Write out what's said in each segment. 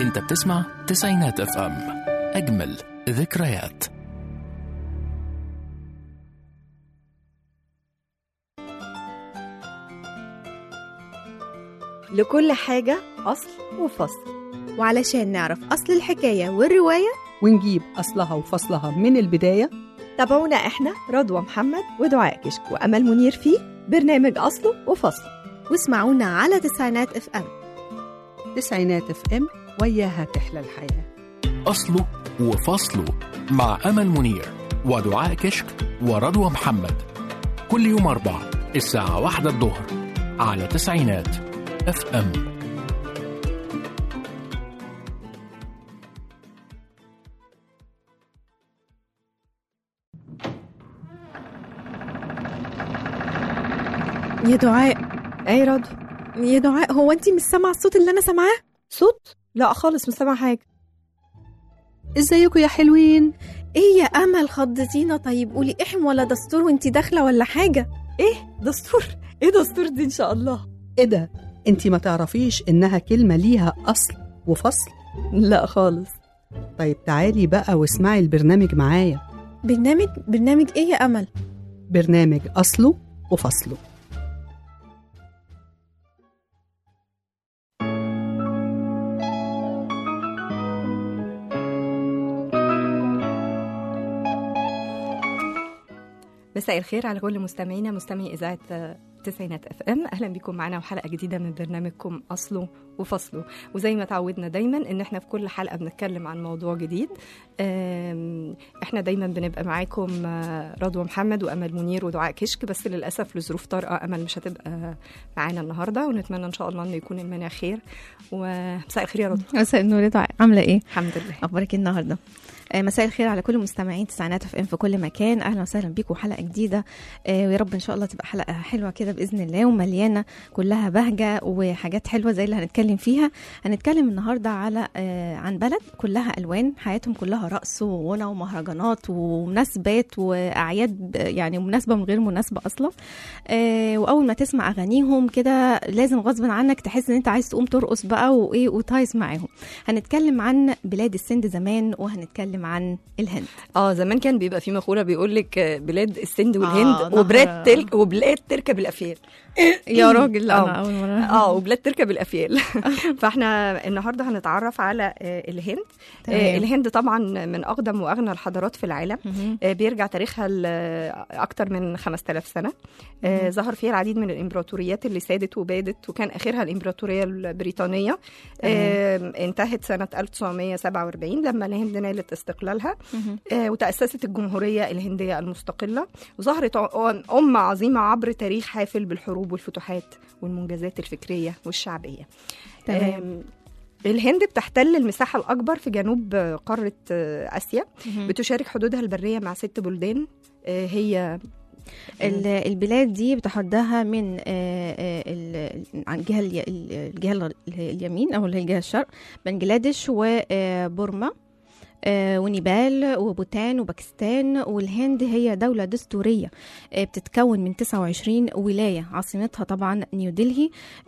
انت بتسمع تسعينات اف ام اجمل ذكريات لكل حاجة أصل وفصل وعلشان نعرف أصل الحكاية والرواية ونجيب أصلها وفصلها من البداية تابعونا إحنا رضوى محمد ودعاء كشك وأمل منير في برنامج أصله وفصله واسمعونا على تسعينات اف ام تسعينات اف ام وياها تحلى الحياة اصله وفصله مع امل منير ودعاء كشك ورضوى محمد كل يوم اربع الساعه واحدة الظهر على تسعينات اف ام يا دعاء أي رضوى يا دعاء هو انت مش سامعة الصوت اللي أنا سامعاه؟ صوت؟ لا خالص مش سامعة حاجة ازيكم يا حلوين إيه يا أمل خضتينا طيب قولي إحم ولا دستور وانت داخلة ولا حاجة دستور إيه دستور دي إن شاء الله ايه ده انتي ما تعرفيش انها كلمة ليها أصل وفصل لا خالص طيب تعالي بقى واسمعي البرنامج معايا برنامج برنامج إيه يا أمل؟ برنامج أصله وفصله مساء الخير على كل مستمعينا مستمعي اذاعه آه، تسعينات اف ام اهلا بكم معنا وحلقه جديده من برنامجكم اصله وفصله وزي ما تعودنا دايما ان احنا في كل حلقه بنتكلم عن موضوع جديد آم، احنا دايما بنبقى معاكم آه، رضوى محمد وامل منير ودعاء كشك بس للاسف لظروف طارئه امل مش هتبقى معانا النهارده ونتمنى ان شاء الله انه يكون المناخ خير ومساء الخير يا رضوى مساء النور يا دعاء عاملة إيه؟ الحمد لله اخبارك إيه النهارده آه، مساء الخير على كل مستمعين تسعينات اف ام في كل مكان اهلا وسهلا بيكم حلقه جديده آه، ويا رب ان شاء الله تبقى حلقه حلوه كده باذن الله ومليانه كلها بهجه وحاجات حلوه زي اللي هنتكلم فيها هنتكلم النهارده على آه، عن بلد كلها الوان حياتهم كلها رقص وغنى ومهرجانات ومناسبات واعياد ب- يعني مناسبه من غير مناسبه اصلا آه، واول ما تسمع اغانيهم كده لازم غصب عنك تحس ان انت عايز تقوم ترقص بقى وايه وتايس معاهم هنتكلم عن بلاد السند زمان وهنتكلم عن الهند اه زمان كان بيبقى في مقوله بيقول لك آه، بلاد السند آه، والهند نهر- وبلاد تلك وبلاد تركب الافيال يا راجل آه. انا اول مره اه وبلاد تركب الافيال فاحنا النهارده هنتعرف على آه، الهند آه، تمام. الهند طبعا من اقدم واغنى الحضارات في العالم مهم. آه، بيرجع تاريخها لاكثر من 5000 سنه آه، مهم. ظهر فيها العديد من الامبراطوريات اللي سادت وبادت وكان اخرها الامبراطوريه البريطانيه آه، انتهت سنه 1947 لما الهند نالت استقلالها مهم. آه، وتأسست الجمهورية الهندية المستقلة وظهرت ع- أمة عظيمة عبر تاريخ حافل بالحروب والفتوحات والمنجزات الفكرية والشعبية تمام آم، الهند بتحتل المساحة الأكبر في جنوب آه، قارة آه، آسيا مهم. بتشارك حدودها البرية مع ست بلدان آه، هي ال- البلاد دي بتحدها من آه، آه، ال- عن الجهه الي- الجهه ال- اليمين او اللي هي الجهه الشرق بنجلاديش وبورما آه، ونيبال وبوتان وباكستان والهند هي دولة دستورية آه، بتتكون من 29 ولاية عاصمتها طبعا نيودلهي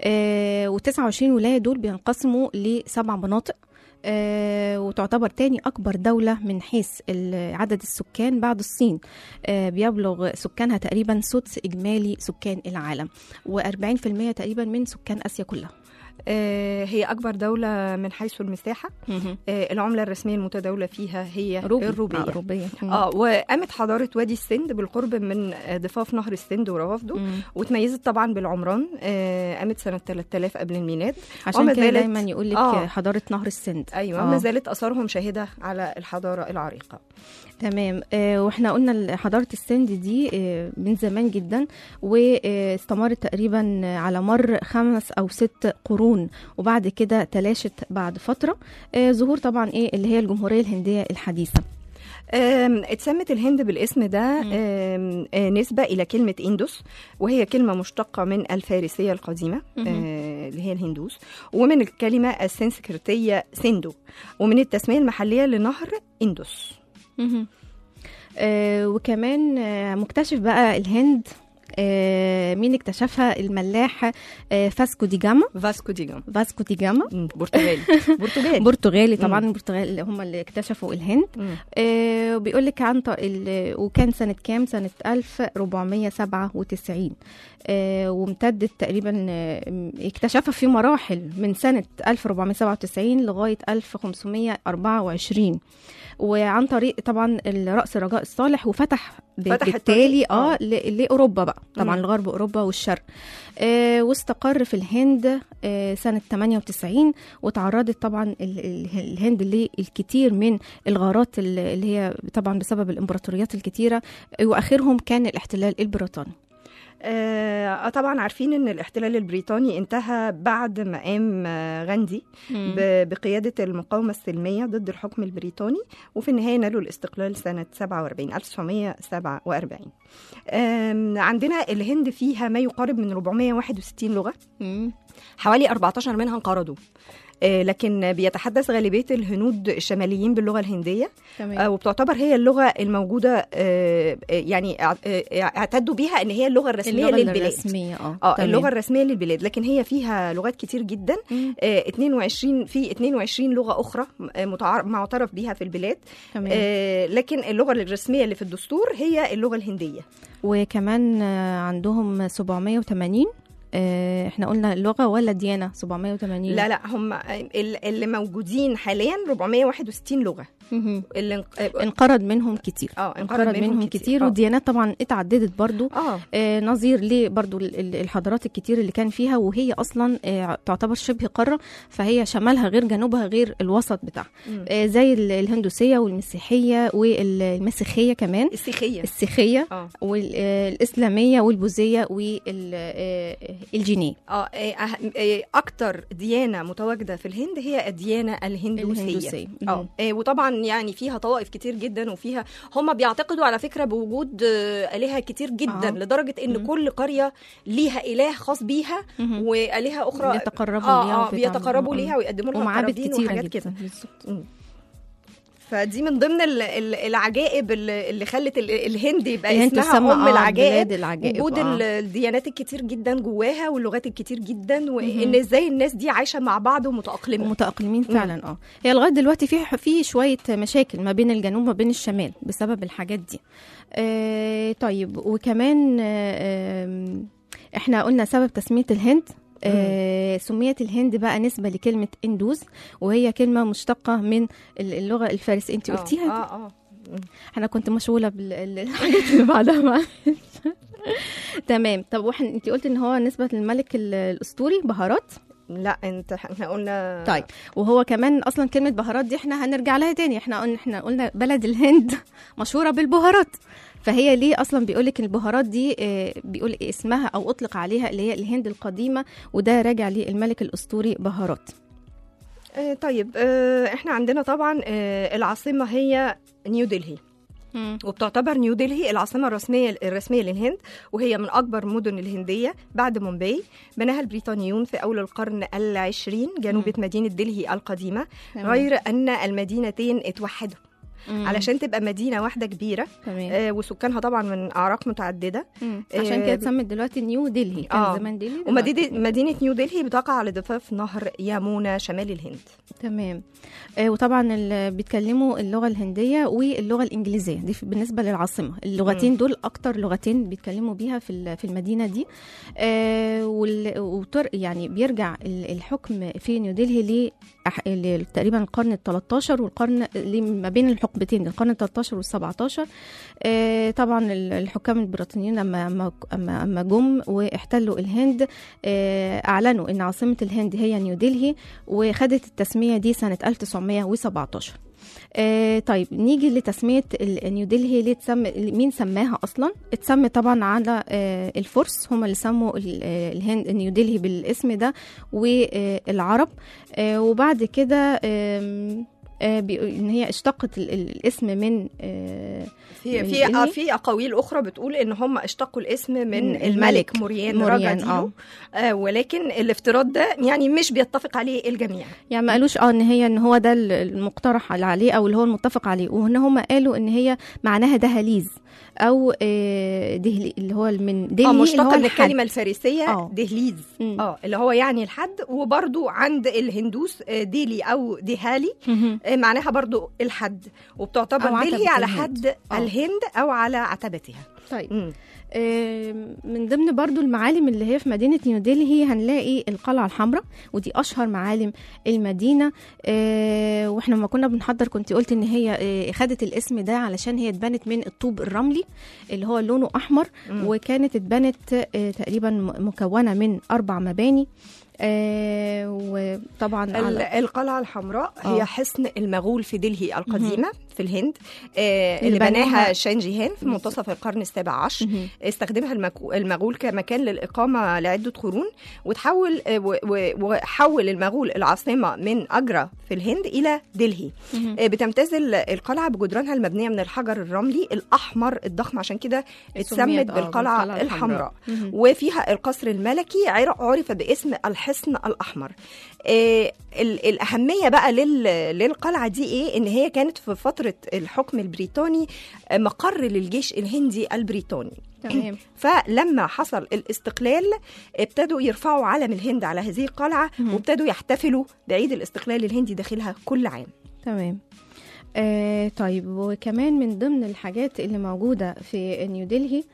و29 ولاية دول بينقسموا لسبع مناطق آه، وتعتبر تاني أكبر دولة من حيث ال- عدد السكان بعد الصين آه، بيبلغ سكانها تقريبا سدس إجمالي سكان العالم و40% تقريبا من سكان آسيا كلها آه، هي أكبر دولة من حيث المساحة آه، العملة الرسمية المتداولة فيها هي روبي الروبية آه، روبية اه وقامت حضارة وادي السند بالقرب من آه، ضفاف نهر السند وروافده مم. وتميزت طبعا بالعمران آه، قامت سنة 3000 قبل الميلاد عشان وما كده زالت- دايما يقول لك آه. حضارة نهر السند أيوة آه. ما زالت أثارهم شاهدة على الحضارة العريقة تمام آه واحنا قلنا ال- حضارة السند دي آه من زمان جدا واستمرت تقريبا على مر خمس او ست قرون وبعد كده تلاشت بعد فترة آه ظهور طبعا ايه اللي هي الجمهورية الهندية الحديثة آم، اتسمت الهند بالاسم ده مم. آم، آه، نسبة إلى كلمة إندوس وهي كلمة مشتقة من الفارسية القديمة مهم. آه، اللي هي الهندوس ومن الكلمة السنسكريتية سندو ومن التسمية المحلية لنهر إندوس مهم. آه وكمان آه مكتشف بقى الهند آه، مين اكتشفها الملاح آه، فاسكو دي جاما فاسكو دي جاما فاسكو دي جاما مم، برتغالي برتغالي برتغالي طبعا مم. البرتغال هم اللي اكتشفوا الهند مم. آه، وبيقول لك عن ط- ال- وكان سنة كام؟ سنة 1497 آه، وامتدت تقريبا آه، اكتشفها في مراحل من سنة 1497 لغاية 1524 وعن طريق طبعا الرأس الرجاء الصالح وفتح ب- فتح بالتالي الطريق، اه آه. ل- لاوروبا بقى طبعا مم. لغرب اوروبا والشرق آه واستقر في الهند آه سنه 98 وتعرضت طبعا ال- ال- الهند للكثير من الغارات ال- اللي هي طبعا بسبب الامبراطوريات الكثيره واخرهم كان الاحتلال البريطاني آه طبعا عارفين ان الاحتلال البريطاني انتهى بعد ما قام آه، غاندي ب- بقيادة المقاومة السلمية ضد الحكم البريطاني وفي النهاية نالوا الاستقلال سنة 47 1947 آم، عندنا الهند فيها ما يقارب من 461 لغة مم. حوالي 14 منها انقرضوا آه، لكن بيتحدث غالبية الهنود الشماليين باللغة الهندية آه، تمام وبتعتبر هي اللغة الموجودة آه، آه، يعني اع- آه، اعتدوا بيها ان هي اللغة الرسمية اللغه للبلاد الرسميه اه اه تمام. اللغة الرسمية للبلاد لكن هي فيها لغات كتير جدا مم. آه، 22 في 22 لغة أخرى آه، متعار- معترف بيها في البلاد تمام آه، لكن اللغة الرسمية اللي في الدستور هي اللغة الهندية وكمان آه، عندهم 780 آه، احنا قلنا اللغه ولا ديانه 780 لا لا هم ال- اللي موجودين حاليا 461 لغة مهم. اللي انق- اه انقرض منهم كتير آه، انقرض منهم كتير آه. والديانات طبعا اتعددت برضو اه آه نظير ل برضو ال- ال- الحضارات الكتير اللي كان فيها وهي اصلا آه تعتبر شبه قاره فهي شمالها غير جنوبها غير الوسط بتاعها مم. آه زي ال- الهندوسيه والمسيحيه والمسيحيه كمان السيخية السيخيه اه والاسلاميه والبوذيه والجينيه اه آه، أه- آه، اكتر ديانه متواجده في الهند هي الديانه الهندوسيه الهندوسيه اه آه، وطبعا يعني فيها طوائف كتير جدا وفيها هم بيعتقدوا على فكره بوجود آه، الهه كتير جدا آه. لدرجه ان مم. كل قريه ليها اله خاص بيها مهم. والهه اخرى بيتقربوا اه ليها اه وبيتعاملوا بيتقربوا معاها. ليها ويقدموا لها ومعابد قرابين كتيره وحاجات جدا كده بالظبط فدي من ضمن ال- ال- العجائب اللي اللي خلت ال- الهند يبقى الهند اسمها تسمى ام آه العجائب بلاد العجائب وجود آه. ال- الديانات الكتير جدا جواها واللغات الكتير جدا مهم. وان ازاي الناس دي عايشه مع بعض ومتاقلمه ومتأقلمين فعلا اه هي لغايه دلوقتي في في شويه مشاكل ما بين الجنوب وما بين الشمال بسبب الحاجات دي آه طيب وكمان آه آم، احنا قلنا سبب تسميه الهند آه سميت الهند بقى نسبة لكلمة اندوز وهي كلمة مشتقة من ال- اللغة الفارسية انت آه، قلتيها دي؟ اه اه انا كنت مشغولة بالحاجات اللي بعدها معلش تمام طب واحنا انت قلت ان هو نسبة للملك ال- الاسطوري بهارات لا انت احنا قلنا طيب وهو كمان اصلا كلمه بهارات دي احنا هنرجع لها تاني احنا قلنا احنا قلنا بلد الهند مشهوره بالبهارات فهي ليه اصلا بيقول لك البهارات دي آه، بيقول اسمها او اطلق عليها اللي هي الهند القديمه وده راجع للملك الاسطوري بهارات آه طيب آه احنا عندنا طبعا آه العاصمه هي نيو دلهي وبتعتبر نيو دلهي العاصمة الرسمية الرسمية للهند وهي من أكبر مدن الهندية بعد مومباي بناها البريطانيون في أول القرن العشرين جنوبة مدينة دلهي القديمة تمام. غير أن المدينتين اتوحدوا مم. علشان تبقى مدينة واحدة كبيرة تمام آه وسكانها طبعا من أعراق متعددة مم. عشان كده آه، اتسمت دلوقتي نيو دلهي كان آه. زمان دلهي ومدينة دلوقتي. مدينة نيو دلهي بتقع على ضفاف نهر يامونا شمال الهند تمام آه وطبعا ال- بيتكلموا اللغه الهنديه واللغه الانجليزيه دي في- بالنسبه للعاصمه اللغتين دول اكتر لغتين بيتكلموا بيها في ال- في المدينه دي آه وال- وتر يعني بيرجع ال- الحكم في نيودلهي ل أح- ل- تقريبا القرن ال 13 والقرن اللي ما بين الحقبتين القرن ال 13 وال 17 آه طبعا ال- الحكام البريطانيين اما اما اما أما جم واحتلوا الهند آه اعلنوا ان عاصمه الهند هي نيودلهي وخدت التسمية دي سنة 1917 آه طيب نيجي لتسمية ال- نيودلهي ليه تسمى مين سماها أصلا اتسمى طبعا على آه الفرس هم اللي سموا ال- آه، الهند نيودلهي بالاسم ده والعرب آه وبعد كده آم، آه بيقول ان هي اشتقت ال- ال- الاسم من آه في من في دلهي. في اقاويل اخرى بتقول ان هم اشتقوا الاسم من من الملك الملك موريان, موريان، راجا ديلو آه. آه ولكن الافتراض ده يعني مش بيتفق عليه الجميع يعني ما قالوش اه ان هي ان هو ده ال- المقترح على- عليه او اللي هو المتفق عليه وان هم قالوا ان هي معناها دهاليز او آه دهلي اللي هو من دهلي اه اللي هو مشتقه من الحد. الكلمه الفارسيه آه. دهليز مم. اه اللي هو يعني الحد وبرضو عند الهندوس آه، ديلي او ديهالي مهم. آه، معناها برضو الحد وبتعتبر أو دلهي عتبة على الهند. حد آه. الهند او على عتبتها طيب مم. آم، من ضمن برضو المعالم اللي هي في مدينة نيودلهي هنلاقي القلعة الحمراء ودي أشهر معالم المدينة آه، واحنا لما كنا بنحضر كنت قلت ان هي آه، خدت الاسم ده علشان هي اتبنت من الطوب الرملي اللي هو لونه أحمر مم. وكانت اتبنت آه، تقريبا م- مكونة من أربع مباني آه، وطبعا ال- على القلعة الحمراء آه. هي حصن المغول في دلهي القديمة في الهند آه، اللي اللي بناها بنوها- شانجيهان في منتصف القرن السابع عشر مهم. استخدمها المكو- المغول كمكان للإقامة لعدة قرون وتحول آه، و- و- وحول المغول العاصمة من أجرا في الهند إلى دلهي مهم. آه، بتمتاز ال- القلعة بجدرانها المبنية من الحجر الرملي الأحمر الضخم عشان كده اتسمت سميت، آه، بالقلعة بالقلعة الحمراء مهم. وفيها القصر الملكي عر- عرف باسم الحصن الأحمر آه، ال- الأهمية بقى لل- للقلعة دي إيه إن هي كانت في فترة الحكم البريطاني آه، مقر للجيش الهندي البريطاني تمام فلما حصل الاستقلال ابتدوا يرفعوا علم الهند على هذه القلعة مهم. وابتدوا يحتفلوا بعيد الاستقلال الهندي داخلها كل عام تمام آه طيب وكمان من ضمن الحاجات اللي موجودة في نيودلهي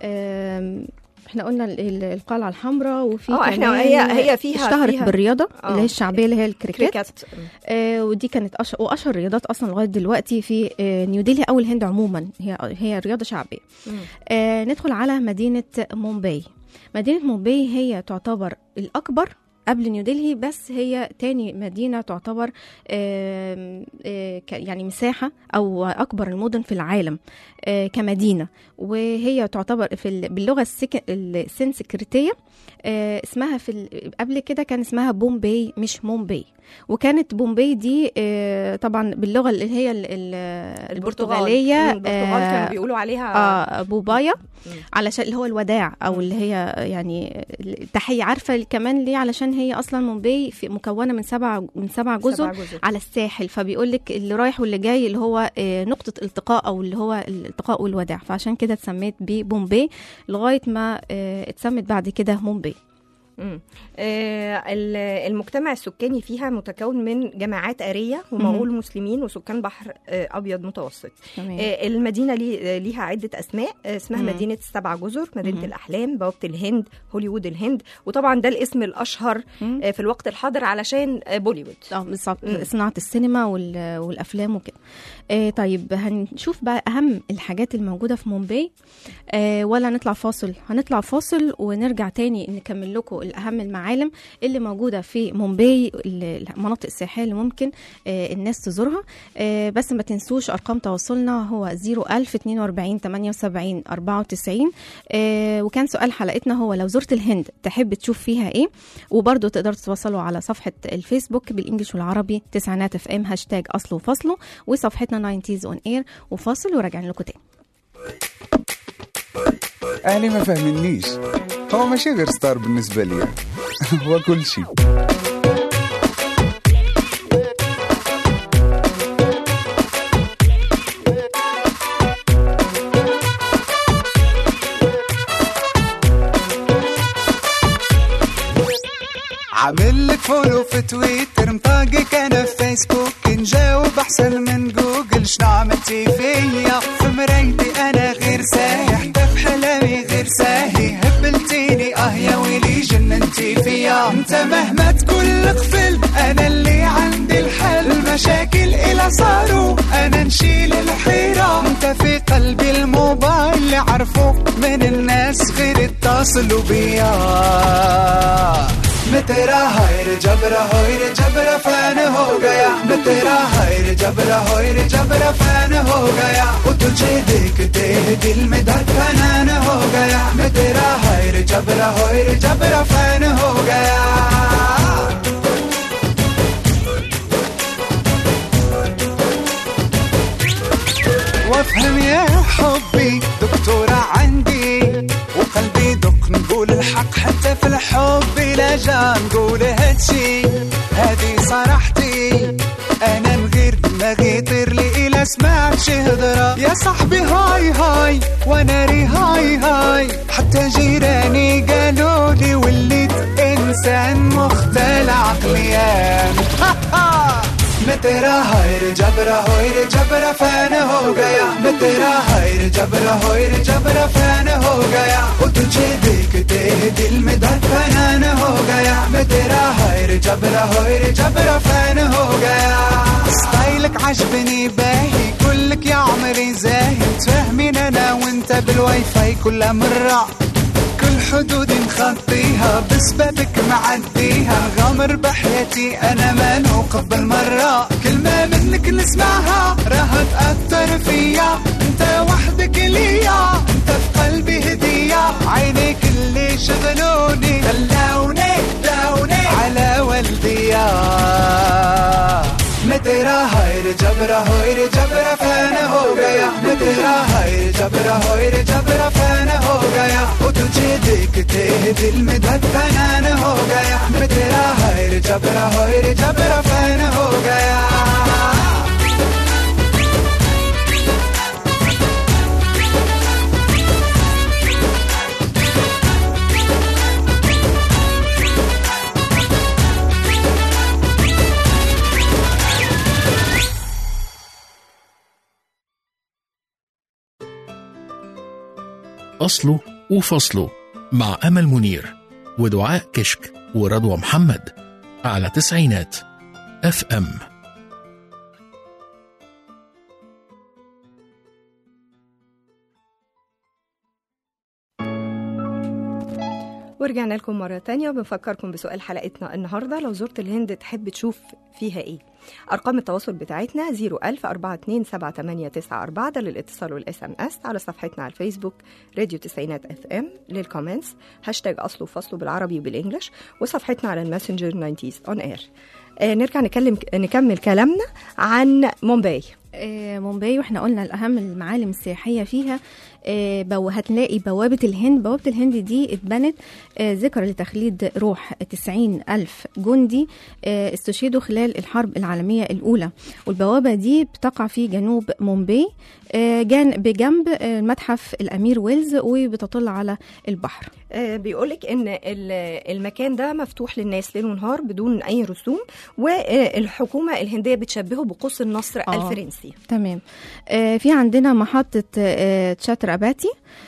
آم، احنا قلنا ال- ال- القلعة الحمراء وفي اه احنا كمان هي هي فيها اشتهرت فيها بالرياضة آه. اللي هي الشعبية اللي هي الكريكت كريكت آه ودي كانت أشهر وأشهر رياضات أصلا لغاية دلوقتي في آه نيودلهي أو الهند عموما هي هي رياضة شعبية مم. آه ندخل على مدينة مومباي مدينة مومباي هي تعتبر الأكبر قبل نيودلهي بس هي تاني مدينة تعتبر آم، آه، ك- يعني مساحة أو أكبر المدن في العالم آه، كمدينة وهي تعتبر في ال- باللغة السك- السنسكريتية آه، اسمها في ال- قبل كده كان اسمها بومباي مش مومباي وكانت بومباي دي آه، طبعا باللغة اللي هي ال- ال- البرتغالية مم، البرتغال آه، كانوا بيقولوا عليها اه بوبايا مم. علشان اللي هو الوداع او اللي هي يعني التحيه عارفه كمان ليه علشان هي اصلا مومباي في مكونه من سبع من سبع جزر سبع جزر. على الساحل فبيقول لك اللي رايح واللي جاي اللي هو آه، نقطه التقاء او اللي هو الالتقاء والوداع فعشان كده اتسميت ببومباي لغايه ما آه، اتسمت بعد كده مومباي مم. آه، ال- المجتمع السكاني فيها متكون من جماعات آرية ومغول مسلمين وسكان بحر آه، أبيض متوسط تمام آه، المدينة لي- آه، ليها عدة أسماء آه، اسمها مم. مدينة السبع جزر مدينة مم. الأحلام بوابة الهند هوليوود الهند وطبعا ده الاسم الأشهر مم. آه، في الوقت الحاضر علشان آه، بوليوود اه بالظبط مم. صناعه السينما وال- والافلام وكده آه طيب هنشوف بقى اهم الحاجات الموجوده في مومباي آه ولا نطلع فاصل هنطلع فاصل ونرجع تاني نكمل لكم الاهم المعالم اللي موجوده في مومباي ال- المناطق السياحيه اللي ممكن آه الناس تزورها آه بس ما تنسوش ارقام تواصلنا هو 01000 42 78 94 آه وكان سؤال حلقتنا هو لو زرت الهند تحب تشوف فيها ايه وبرضه تقدروا تتواصلوا على صفحة الفيسبوك بالإنجليش والعربي تسعينات اف ام هاشتاج أصله وفصله وصفحتنا 90 اون اير وفاصل وراجعين لكم تاني أهلي ما فهمنيش هو ماشي غير ستار بالنسبة لي هو كل شيء عامل لك فولو في تويتر مطاقك انا في فيسبوك نجاوب احسن من جوجل شنو عملتي فيا في مرايتي انا غير سايح حتى في حلامي غير ساهي هبلتيني اه يا ويلي جننتي فيا انت مهما تقول قفل انا اللي عندي الحل مشاكل الى صاروا انا نشيل الحيرة انت في قلبي الموبايل اللي عرفوه من الناس غير اتصلوا بيا मैं तेरा हाय रे जबरा होय रे जबरा फैन हो गया मैं तेरा हाय रे जबरा होय रे जबरा फैन हो गया वो तुझे देखते ही दिल में धड़कन हो गया मैं तेरा हाय रे जबरा होय रे जबरा फैन हो गया بلا جان قول هادشي هادي صراحتي انا من غير ما غيطير لي الا سمعت شي هضرة يا صاحبي هاي هاي وانا ري هاي هاي حتى جيراني قالوا لي وليت انسان مختل عقليا مترا هاير جبرا هاير جبرا فانا हो गया मेरा हायर जबरा हायर जबरा फैन हो गया वो तुझे देखते ही दिल में धड़कन हो गया मैं तेरा हायर जबरा हायर जबरा फैन हो गया ستايلك عجبني باهي كلك يا عمري زاهي تفهمين انا وانت بالواي فاي كل مرة كل حدودي مخطيها بسببك معديها غامر بحياتي انا ما نوقف بالمرة كلمة منك نسمعها راها تأثر فيا انت وحدك ليا انت في قلبي هدية عينيك اللي شغلوني دلوني دلوني على والديا मैं तेरा हायर जबरा होयर जबरा फैन हो गया मैं तेरा हायर जबरा होयर जबरा फैन हो गया वो तुझे देखते ही दिल में धड़कन हो गया मैं तेरा हायर जबरा होयर जबरा फैन हो गया أصله وفصله مع أمل منير ودعاء كشك ورضوى محمد على تسعينات اف ام ورجعنا لكم مرة تانية وبنفكركم بسؤال حلقتنا النهاردة لو زرت الهند تحب تشوف فيها ايه أرقام التواصل بتاعتنا 01000 427 ده للاتصال والاس ام اس على صفحتنا على الفيسبوك راديو تسعينات اف ام للكومنتس هاشتاج أصله وفصله بالعربي وبالإنجلش وصفحتنا على الماسنجر 90s اون اير آه نرجع نكلم نكمل كلامنا عن مومباي آه، مومباي واحنا قلنا الأهم المعالم السياحية فيها آه، بو هتلاقي بوابة الهند بوابة الهند دي اتبنت آه، ذكرى لتخليد روح 90 ألف جندي آه، استشهدوا خلال الحرب العالمية الأولى والبوابة دي بتقع في جنوب مومباي آه، جان بجنب آه، متحف الأمير ويلز وبتطل على البحر آه، بيقولك ان ال- المكان ده مفتوح للناس ليل ونهار بدون اي رسوم والحكومه الهنديه بتشبهه بقوس النصر آه. الفرنسي تمام آه، في عندنا محطة آه، تشاتراباتي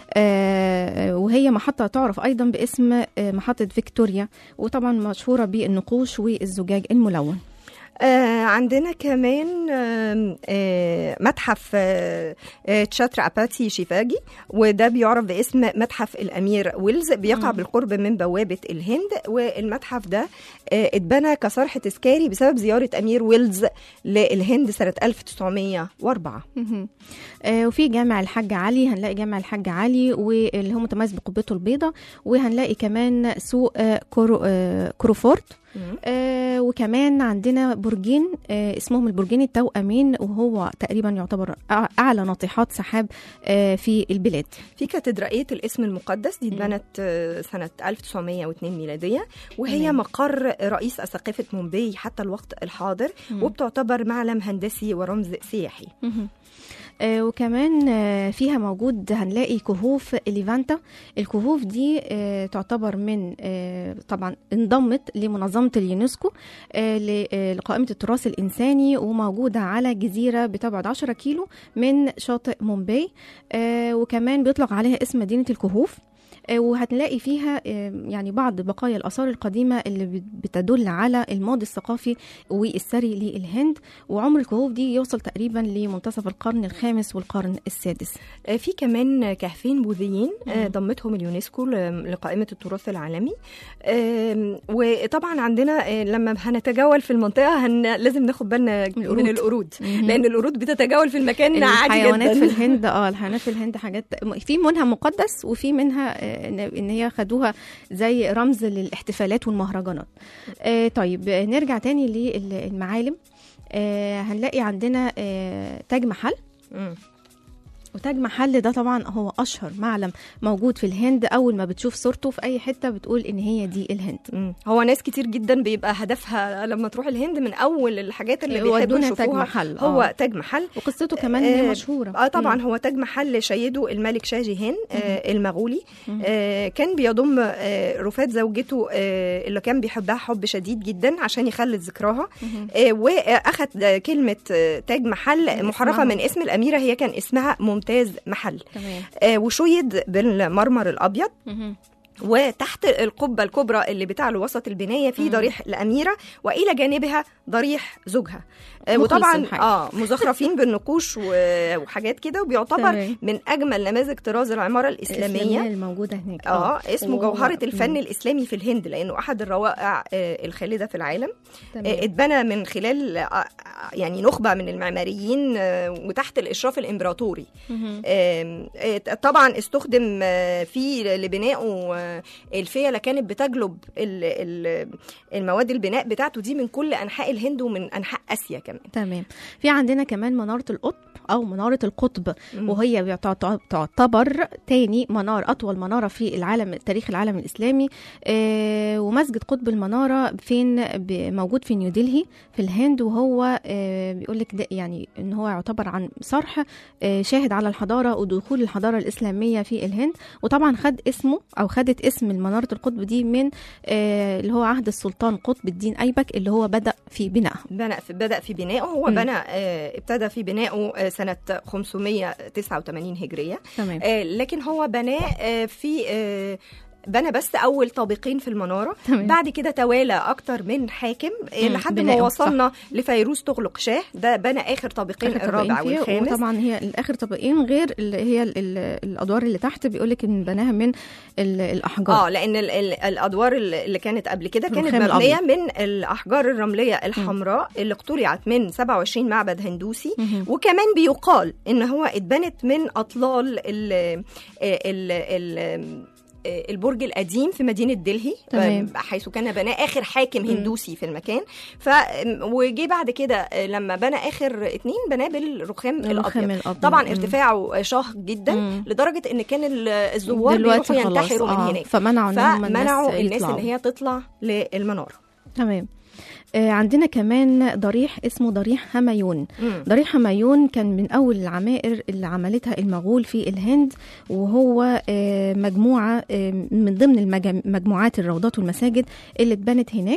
آه، وهي محطة تعرف أيضا باسم آه، محطة فيكتوريا وطبعا مشهورة بالنقوش والزجاج الملون آه عندنا كمان آه آه متحف آه آه تشاترا أباتي شيفاجي وده بيعرف باسم متحف الأمير ويلز بيقع مم. بالقرب من بوابة الهند والمتحف ده آه اتبنى كصرح تذكاري بسبب زيارة أمير ويلز للهند سنة 1904 مهم. آه، وفي جامع الحاج علي هنلاقي جامع الحاج علي واللي هو متميز بقبته البيضاء وهنلاقي كمان سوق آه، كورو آه، كروفورت آه وكمان عندنا برجين آه اسمهم البرجين التوأمين وهو تقريبا يعتبر أع- اعلى ناطحات سحاب آه في البلاد في كاتدرائية الاسم المقدس دي اتبنت آه، سنة 1902 ميلادية وهي تمام. مقر رئيس أساقفة مومباي حتى الوقت الحاضر مم. وبتعتبر معلم هندسي ورمز سياحي مهم. آه، وكمان آه، فيها موجود هنلاقي كهوف ليفانتا الكهوف دي آه، تعتبر من آه، طبعا انضمت لمنظمة اليونسكو آه، ل- آه، لقائمة التراث الإنساني وموجودة على جزيرة بتبعد 10 كيلو من شاطئ مومباي آه، وكمان بيطلق عليها اسم مدينة الكهوف آه، وهتلاقي فيها آه، يعني بعض بقايا الآثار القديمة اللي بت- بتدل على الماضي الثقافي والثري للهند وعمر الكهوف دي يوصل تقريبا لمنتصف القرن الخامس والقرن السادس آه، في كمان كهفين بوذيين آه، مم. ضمتهم اليونسكو ل- لقائمة التراث العالمي آم، وطبعا عندنا آه، لما هنتجول في المنطقة هن... لازم ناخد بالنا من من القرود. القرود لأن القرود بتتجول في المكان عادي الحيوانات جدا في الهند اه الحيوانات في الهند حاجات في منها مقدس وفي منها آه، ان إن هي خدوها زي رمز للاحتفالات والمهرجانات آه، طيب آه، نرجع تاني للمعالم آه، هنلاقي عندنا آه، تاج محل مم. وتاج محل ده طبعا هو اشهر معلم موجود في الهند اول ما بتشوف صورته في اي حته بتقول ان هي دي الهند مم. هو ناس كتير جدا بيبقى هدفها لما تروح الهند من اول الحاجات اللي بيحبوا يودونا تاج يشوفوها محل هو آه. تاج محل وقصته كمان هي آه، مشهوره اه طبعا مم. هو تاج محل شيده الملك شاه جيهان آه المغولي مم. آه كان بيضم آه رفات زوجته آه اللي كان بيحبها حب شديد جدا عشان يخلد ذكراها مم. آه واخد آه، كلمه آه تاج محل من محرفه اسمها. من اسم الاميره هي كان اسمها ممتاز محل تمام آه وشيد بالمرمر الابيض مم. وتحت القبة الكبرى اللي بتعلو وسط البناية في مم. ضريح الأميرة وإلى جانبها ضريح زوجها آه، مخلص وطبعا الحاجة. اه مزخرفين بالنقوش و- وحاجات كده وبيعتبر تمام. من أجمل نماذج طراز العمارة الإسلامية الموجودة هناك اه اسمه و- جوهرة الفن مم. الإسلامي في الهند لأنه أحد الروائع آه، الخالدة في العالم تمام. آه، اتبنى من خلال آه، يعني نخبة من المعماريين آه، وتحت الإشراف الإمبراطوري مم. آم، آه، طبعا استخدم آه، فيه لبنائه آه، الفيلة كانت بتجلب ال- ال- المواد البناء بتاعته دي من كل أنحاء الهند ومن أنحاء آسيا كمان تمام في عندنا كمان منارة القطب أو منارة القطب مم. وهي بتعت- تعتبر تاني منار أطول منارة في العالم تاريخ العالم الإسلامي آه ومسجد قطب المنارة فين ب- موجود في نيودلهي في الهند وهو آه بيقول لك ده يعني إن هو يعتبر عن صرح آه شاهد على الحضارة ودخول الحضارة الإسلامية في الهند وطبعا خد اسمه أو خدت اسم منارة القطب دي من آه اللي هو عهد السلطان قطب الدين أيبك اللي هو بدأ في بنائها بنى في بدأ في بنائه هو مم. بنى آه، ابتدى في بنائه آه، سنة 589 هجرية تمام آه، لكن هو بناه آه، في آه، بنى بس اول طابقين في المناره تمام. بعد كده توالى اكتر من حاكم آه، مم، لحد ما بنائه، وصلنا لفيروز تغلق شاه ده بنى اخر طابقين آخر الرابع طبقين فيه، والخامس وطبعا هي الاخر طبقين غير اللي هي ال- ال- الادوار اللي تحت بيقول لك ان بناها من ال- الاحجار اه لان ال ال الادوار اللي كانت قبل كده كانت الرخام مبنيه الأبيض. من الاحجار الرمليه الحمراء اللي اقتلعت من 27 معبد هندوسي مهم. وكمان بيقال ان هو اتبنت من اطلال ال ال ال البرج القديم في مدينه دلهي تمام. حيث كان بناه اخر حاكم مم. هندوسي في المكان ف وجي بعد كده لما بنى اخر اتنين بناه بالرخام الرخام الابيض الأبيض. طبعا مم. ارتفاعه شاهق جدا مم. لدرجه ان كان ال- الزوار دلوقتي بيروحوا خلاص ينتحروا من آه، هناك فمنعوا ان هم فمنعوا الناس الناس يطلعوا. ان هي تطلع للمناره تمام آه، عندنا كمان ضريح اسمه ضريح همايون مم. ضريح همايون كان من أول العمائر اللي عملتها المغول في الهند وهو آه، مجموعة آه، من ضمن المجم- مجموعات الروضات والمساجد اللي اتبنت هناك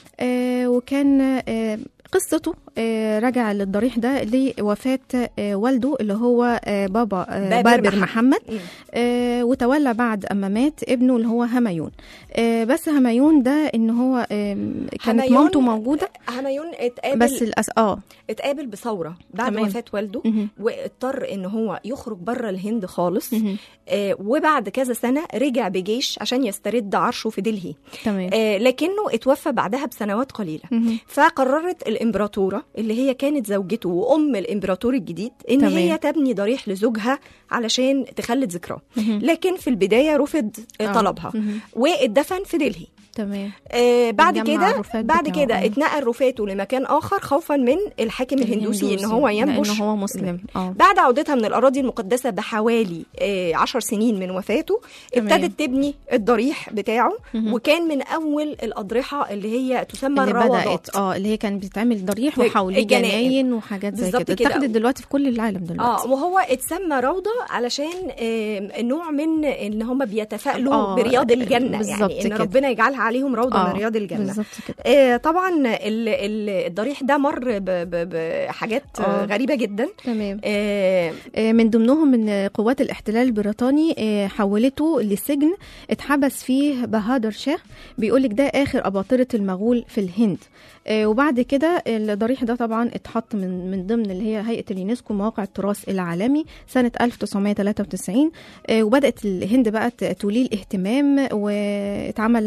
آه، وكان آه، قصته آه، رجع للضريح ده لوفاة آه، والده اللي هو آه، بابا آه، بابر بابر محمد. محمد مم. آه، وتولى بعد أما مات ابنه اللي هو همايون آه، بس همايون ده إن هو آم، كانت همايون- مامته موجودة همايون اتقابل بس الأس... اه اتقابل بثوره بعد تمام. وفاه والده مهم. واضطر ان هو يخرج بره الهند خالص مهم. آه وبعد كذا سنه رجع بجيش عشان يسترد عرشه في دلهي تمام آه لكنه اتوفى بعدها بسنوات قليله مهم. فقررت الامبراطوره اللي هي كانت زوجته وام الامبراطور الجديد ان تمام. هي تبني ضريح لزوجها علشان تخلد ذكراه مهم. لكن في البدايه رفض آه. آه. طلبها مهم. واتدفن في دلهي تمام آه بعد اتجمع كده الرفات بعد بتاعه. كده آه. اتنقل رفاته لمكان اخر خوفا من الحاكم الهندوسي ان هو ينبش لأنه هو مسلم اه بعد عودتها من الأراضي المقدسة بحوالي آه، عشر سنين من وفاته تمام. ابتدت تبني الضريح بتاعه مهم. وكان من أول الأضرحة اللي هي تسمى اللي الروضات بدأت اه اللي هي كانت بتتعمل ضريح في وحواليه الجنائن. جناين وحاجات زي بالظبط كده كده. اتخذت دلوقتي في كل العالم اه دلوقتي وهو اتسمى روضة علشان آه، نوع من ان هم بيتفائلوا آه، برياض الجنة بالظبط يعني ان كده. ربنا يجعلها عليهم روضة آه، من رياض الجنة بالظبط كده آه، طبعا ال- ال- الضريح ده مر ب- ب- بحاجات آه، آه. غريبة جدا تمام آه، آه، من ضمنهم ان قوات الاحتلال البريطاني آه، حولته لسجن اتحبس فيه بهادر شاه بيقولك ده اخر اباطره المغول في الهند آه، وبعد كده الضريح ده طبعا اتحط من من ضمن اللي هي هيئه اليونسكو مواقع التراث العالمي سنه 1993 آه، وبدات الهند بقى ت- توليه الاهتمام واتعمل حواليه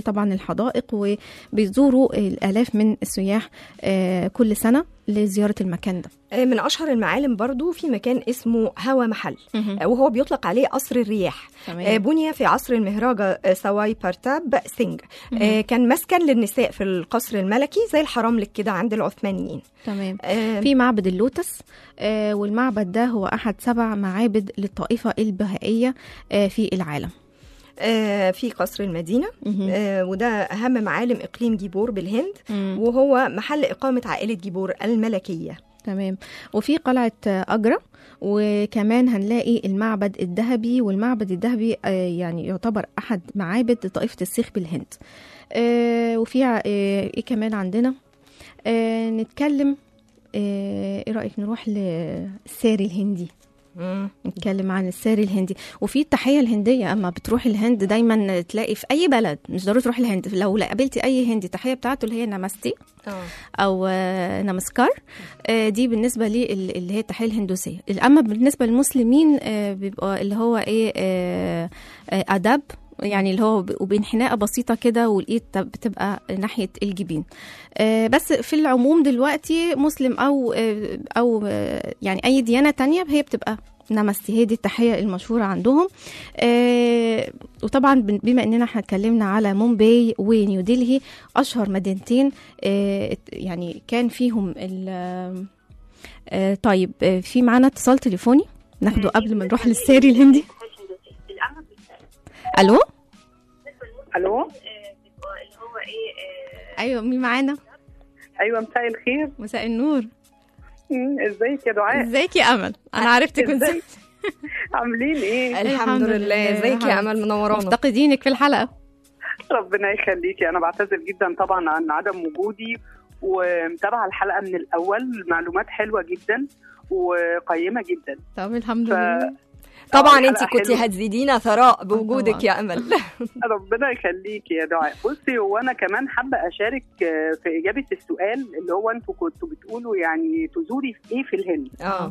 طبعا الحدائق وبيزوروا الالاف من السياح آه، كل سنه لزياره المكان ده آه، من اشهر المعالم برضو في مكان اسمه هوا محل آه، وهو بيطلق عليه قصر الرياح آه، تمام بني في عصر المهراجة آه، سواي بارتاب سينج آه، كان مسكن للنساء في القصر الملكي زي الحرملك كده عند العثمانيين تمام آه، في معبد اللوتس آه، والمعبد ده هو احد سبع معابد للطائفه البهائيه آه، في العالم آه، في قصر المدينة مهم. آه، وده أهم معالم إقليم جيبور بالهند مم. وهو محل إقامة عائلة جيبور الملكية تمام وفي قلعة آه، أجرة وكمان هنلاقي المعبد الذهبي والمعبد الذهبي آه، يعني يعتبر أحد معابد طائفة السيخ بالهند آه، وفي ع- آه، إيه كمان عندنا آه، نتكلم آه، إيه رأيك نروح للساري الهندي نتكلم عن الساري الهندي وفي التحيه الهنديه اما بتروح الهند دايما تلاقي في اي بلد مش ضروري تروح الهند لو قابلتي اي هندي التحيه بتاعته اللي هي نامستي اه او آه، نمسكار آه، دي بالنسبه لي ال- اللي هي التحيه الهندوسيه اما بالنسبه للمسلمين آه، بيبقى اللي هو ايه آه، آه، ادب يعني اللي هو ب- وبانحناءه بسيطه كده والايد تب- بتبقى ناحيه الجبين آه، بس في العموم دلوقتي مسلم او آه، او آه، يعني اي ديانه تانية هي بتبقى نمستي هي دي التحيه المشهوره عندهم آه، وطبعا بن- بما اننا احنا اتكلمنا على مومباي ونيو دلهي اشهر مدينتين آه، يعني كان فيهم ال آه، طيب آه، في معانا اتصال تليفوني ناخده قبل ما نروح للساري الهندي الو الو ايوه مين معانا ايوه مساء الخير مساء النور مم، ازيك يا دعاء ازيك يا امل انا عرفتك من ازيك عاملين ايه الحمد لله ازيك يا امل منورانا مفتقدينك في الحلقه ربنا يخليكي انا بعتذر جدا طبعا عن عدم وجودي ومتابعه الحلقه من الاول معلومات حلوه جدا وقيمه جدا طب الحمد ف- لله طبعا الحلقة انت كنت حلوة. هتزيدينا ثراء بوجودك طبعاً. يا امل ربنا يخليكي يا دعاء بصي هو انا كمان حابه اشارك آه، في اجابه السؤال اللي هو انتوا كنتوا بتقولوا يعني تزوري في ايه في الهند اه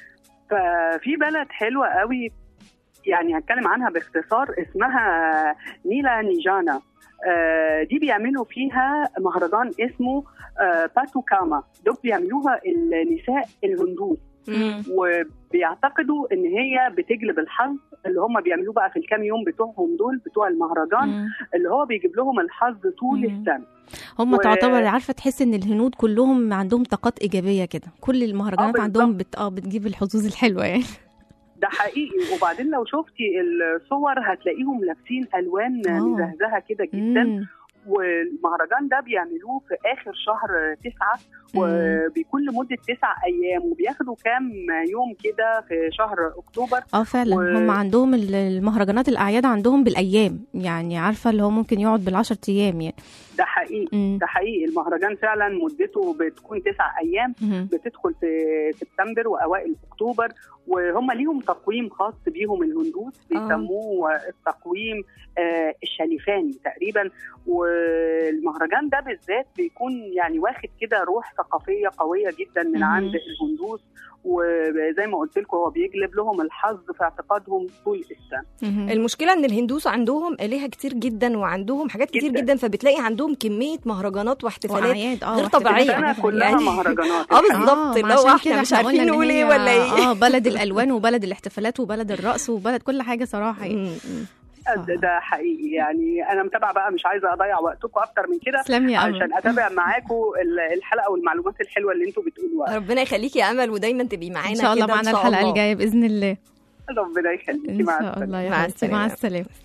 ففي بلد حلوة قوي يعني هتكلم عنها باختصار اسمها نيلا نيجانا آه، دي بيعملوا فيها مهرجان اسمه آه، باتو كاما دول بيعملوها النساء الهندوس مم. وبيعتقدوا ان هي بتجلب الحظ اللي هم بيعملوه بقى في الكام يوم بتوعهم دول بتوع المهرجان مم. اللي هو بيجيب لهم الحظ طول مم. السنه هم و- تعتبر عارفه تحس ان الهنود كلهم عندهم طاقات ايجابيه كده كل المهرجانات آه، عندهم بالظبط. بت... اه بتجيب الحظوظ الحلوه يعني ده حقيقي وبعدين لو شفتي الصور هتلاقيهم لابسين الوان آه. مزهزهه كده جدا مم. والمهرجان ده بيعملوه في اخر شهر تسعة مم. وبيكون لمده تسع ايام وبياخدوا كام يوم كده في شهر اكتوبر اه فعلا و- هم عندهم ال- المهرجانات الاعياد عندهم بالايام يعني عارفه اللي هو ممكن يقعد بالعشر ايام يعني ده حقيقي مم. ده حقيقي المهرجان فعلا مدته بتكون تسع ايام مم. بتدخل في سبتمبر واوائل اكتوبر وهم ليهم تقويم خاص بيهم الهندوس بيسموه التقويم آه، الشليفاني تقريبا والمهرجان ده بالذات بيكون يعني واخد كده روح ثقافيه قويه جدا من مهم. عند الهندوس وزي ما قلت لكم هو بيجلب لهم الحظ في اعتقادهم طول السنه مم. المشكله ان الهندوس عندهم آلهة كتير جدا وعندهم حاجات كتير جداً. جدا فبتلاقي عندهم كميه مهرجانات واحتفالات وأعياد، اه غير واحتفالات طبيعية. السنه يعني. كلها يعني- مهرجانات اه الحقيقة. بالظبط ما اللي عشان هو كده احنا مش قلنا عارفين إن نقول هي- ايه ولا ايه اه بلد الالوان وبلد الاحتفالات وبلد الرقص وبلد كل حاجه صراحه يعني مم. مم. ده, ده حقيقي يعني انا متابعه بقى مش عايزه اضيع وقتكم اكتر من كده تسلم يا امل عشان اتابع معاكم ال- الحلقه والمعلومات الحلوه اللي انتوا بتقولوها ربنا يخليكي يا امل ودايما تبقي معانا ان شاء الله كده معانا إن شاء الحلقه الله. الجايه باذن الله ربنا يخليكي ان مع شاء السلامه الله يا مع حبيبتي مع السلامة. السلامه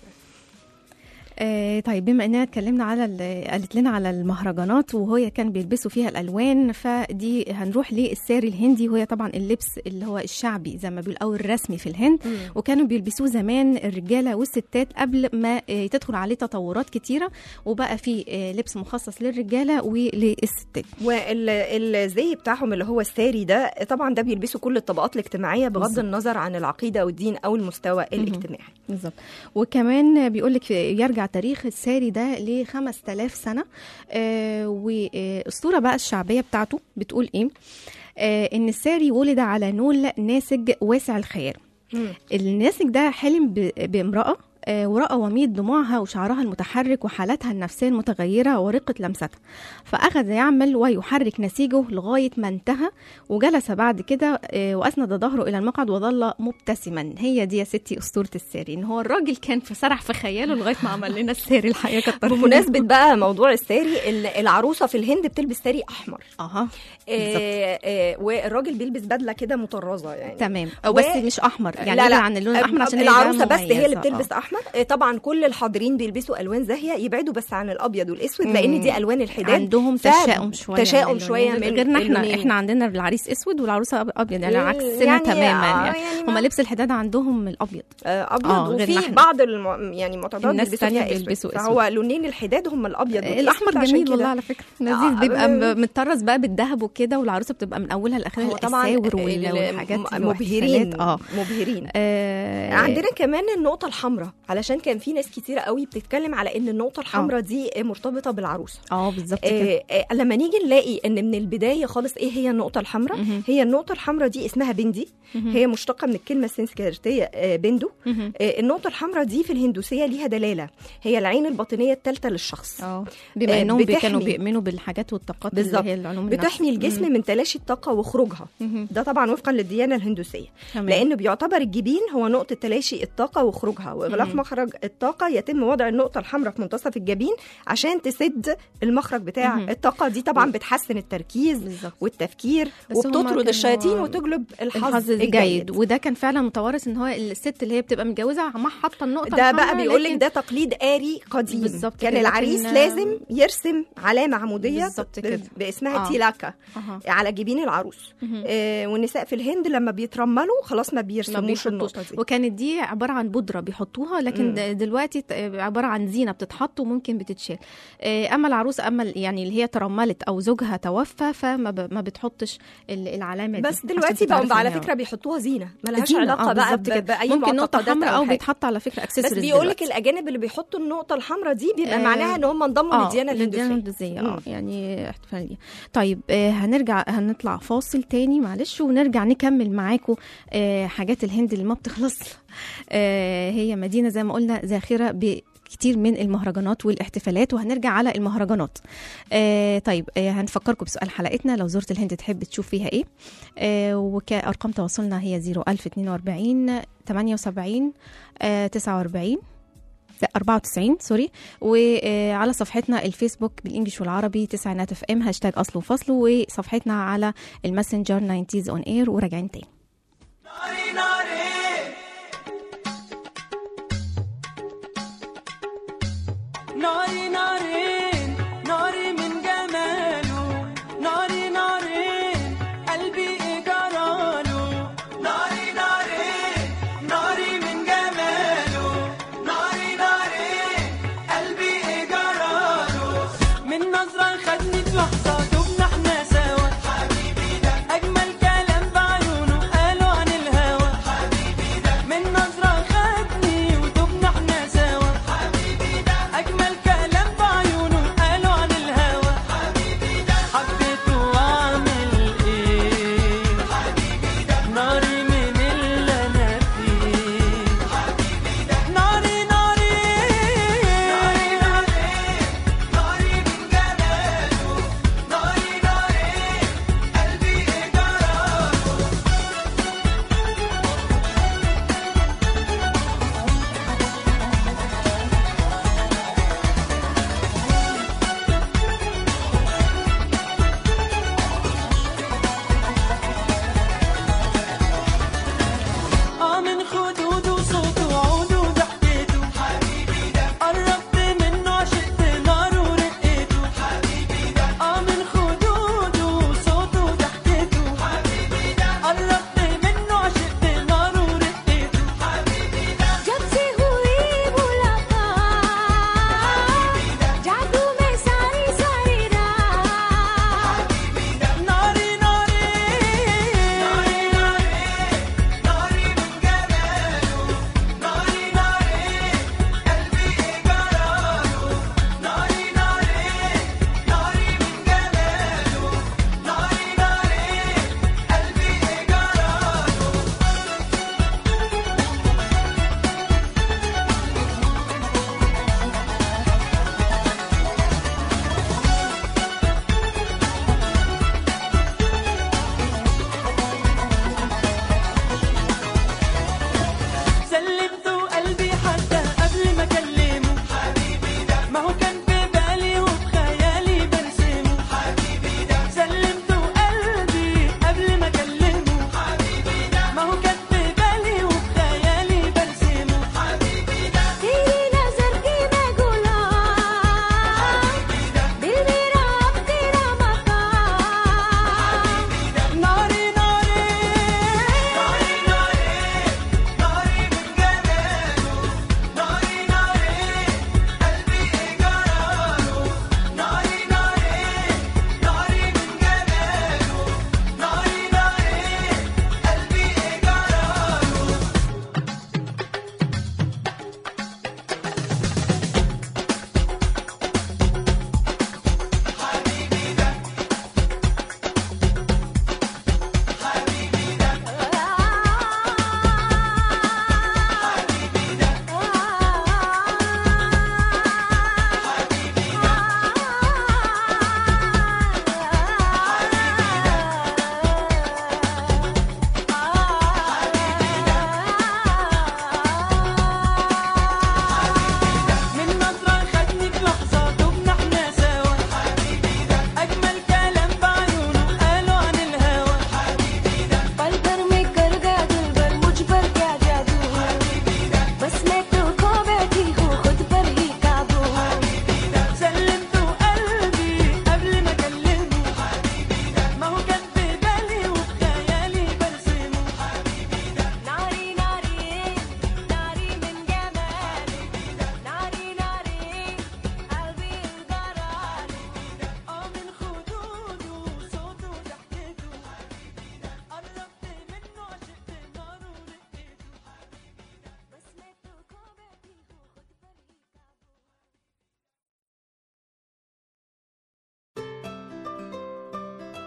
آه طيب بما اننا اتكلمنا على ال- قالت لنا على المهرجانات وهي كان بيلبسوا فيها الالوان فدي هنروح للساري الهندي وهي طبعا اللبس اللي هو الشعبي زي ما بيقول او الرسمي في الهند مم. وكانوا بيلبسوه زمان الرجاله والستات قبل ما آه، تدخل عليه تطورات كتيره وبقى في آه، لبس مخصص للرجاله وللستات والزي بتاعهم اللي هو الساري ده طبعا ده بيلبسوا كل الطبقات الاجتماعيه بغض بالظبط. النظر عن العقيده او الدين او المستوى الاجتماعي بالظبط وكمان بيقول لك يرجع تاريخ الساري ده ل 5000 سنه آه والاسطوره بقى الشعبيه بتاعته بتقول ايه آه ان الساري ولد على نول ناسج واسع الخيال مم. الناسج ده حلم ب- بامراه آه، ورأى وميض دموعها وشعرها المتحرك وحالتها النفسية المتغيرة ورقة لمستها فأخذ يعمل ويحرك نسيجه لغاية ما انتهى وجلس بعد كده آه، وأسند ظهره إلى المقعد وظل مبتسما هي دي يا ستي أسطورة الساري إن هو الراجل كان في سرح في خياله لغاية ما عمل لنا الساري الحقيقة كتر خيره. بمناسبة بقى موضوع الساري ال- العروسة في الهند بتلبس ساري أحمر أها آه آه والراجل بيلبس بدلة كده مطرزة يعني تمام و- بس مش أحمر يعني لا لا عن اللون الأحمر عشان هي العروسه ده بس هي اللي مميزة. بتلبس آه. احمر آه، طبعا كل الحاضرين بيلبسوا الوان زاهيه يبعدوا بس عن الابيض والاسود مم. لان دي الوان الحداد عندهم ف- تشاؤم شويه تشاؤم من شويه اللونين. من غيرنا احنا اللونين. احنا عندنا العريس اسود والعروسه أب- ابيض يعني يعني- عكسنا يعني- تماما آه، يعني, يعني هم ما- لبس الحداد عندهم الابيض آه، ابيض آه، غيرنا وفي احنا. بعض الم... يعني معتقدات الناس بيلبسوا التانية فيها اسود بيلبسوا أسود. فهو لونين الحداد هم الابيض والأسود، الاحمر عشان جميل كده. والله على فكره لذيذ آه، بيبقى آه، م- متطرز بقى بالذهب وكده والعروسه بتبقى من اولها لاخرها هو طبعا الاساور وال- ال- والحاجات م- دي مبهرين والاحتفالات. اه مبهرين آه، عندنا كمان النقطة الحمراء علشان كان في ناس كتيرة قوي بتتكلم على ان النقطة الحمراء دي مرتبطة بالعروسة اه بالظبط كده آه آه لما نيجي نلاقي ان من البدايه خالص ايه هي النقطه الحمراء مهم. هي النقطه الحمراء دي اسمها بندي مهم. هي مشتقه من الكلمه السنسكريتيه آه بندو مهم. آه النقطه الحمراء دي في الهندوسيه ليها دلاله هي العين الباطنيه الثالثه للشخص اه بما آه، انهم بي- كانوا بتحمي. بيؤمنوا بالحاجات والطاقات بالظبط. اللي هي العلوم النفس. بتحمي الجسم من تلاشي الطاقه وخروجها مهم. ده طبعا وفقا للديانه الهندوسيه تمام. لانه بيعتبر الجبين هو نقطه تلاشي الطاقه وخروجها واغلاق مم. مخرج الطاقه يتم وضع النقطه الحمراء في منتصف الجبين عشان تسد المخرج بتاع مهم. الطاقه دي طبعا بتحسن التركيز بالظبط والتفكير بس هما وبتطرد كانوا- الشياطين وتجلب الحظ, الحظ الجيد, الجيد وده كان فعلا متوارث ان هو الست اللي هي بتبقى متجوزه ما حاطه النقطه ده بقى الحمراء، بيقول لك لكن- ده تقليد آري قديم بالظبط كان كده، العريس لكن- لازم يرسم علامة عمودية بالظبط ب- كده. باسمها آه. تيلاكا أها. على جبين العروس مهم. آه والنساء في الهند لما بيترملوا خلاص ما ما بيرسموش بيحطوش النقطة دي وكانت دي عباره عن بودره بيحطوها لكن مم. د- دلوقتي ت- عباره عن زينه بتتحط وممكن بتتشال آه، اما العروسه اما ال- يعني اللي هي ترملت او زوجها توفى فما ب- ما بتحطش ال- العلامه دي بس عشان دلوقتي تتعرف بقى على إن هي- فكرة بيحطوها زينة ملهاش زينة، علاقة آه، بقى بالظبط ب- كده. بأي ممكن نقطه معتقدات حمراء او حاجة. بيتحط على فكره بس اكسسوارز بيقول لك الاجانب اللي بيحطوا النقطه الحمراء دي بيبقى آه، معناها ان هم انضموا للديانه الهندوسيه الهندوسيه اه مم. يعني احتفاليه طيب آه هنرجع هنطلع فاصل تاني معلش ونرجع نكمل معاكم آه حاجات الهند اللي ما بتخلص آه هي مدينه زي ما قلنا زاخره ب كتير من المهرجانات والاحتفالات وهنرجع على المهرجانات آه طيب آه هنفكركم بسؤال حلقتنا لو زرت الهند تحب تشوف فيها ايه آه وكأرقام تواصلنا هي 01042 78 آه 49 لا 94 سوري وعلى صفحتنا الفيسبوك بالانجلش والعربي تسعينات اف ام هاشتاج اصل وفصل وصفحتنا على الماسنجر 90 اون اير وراجعين تاني ناري نارين ناري من جماله ناري نارين قلبي إيه جراله ناري نارين ناري من جماله ناري نارين قلبي إيه جراله من نظرة خدني في لحظة دبنا احنا سوا حبيبي ده أجمل كلام بعيونه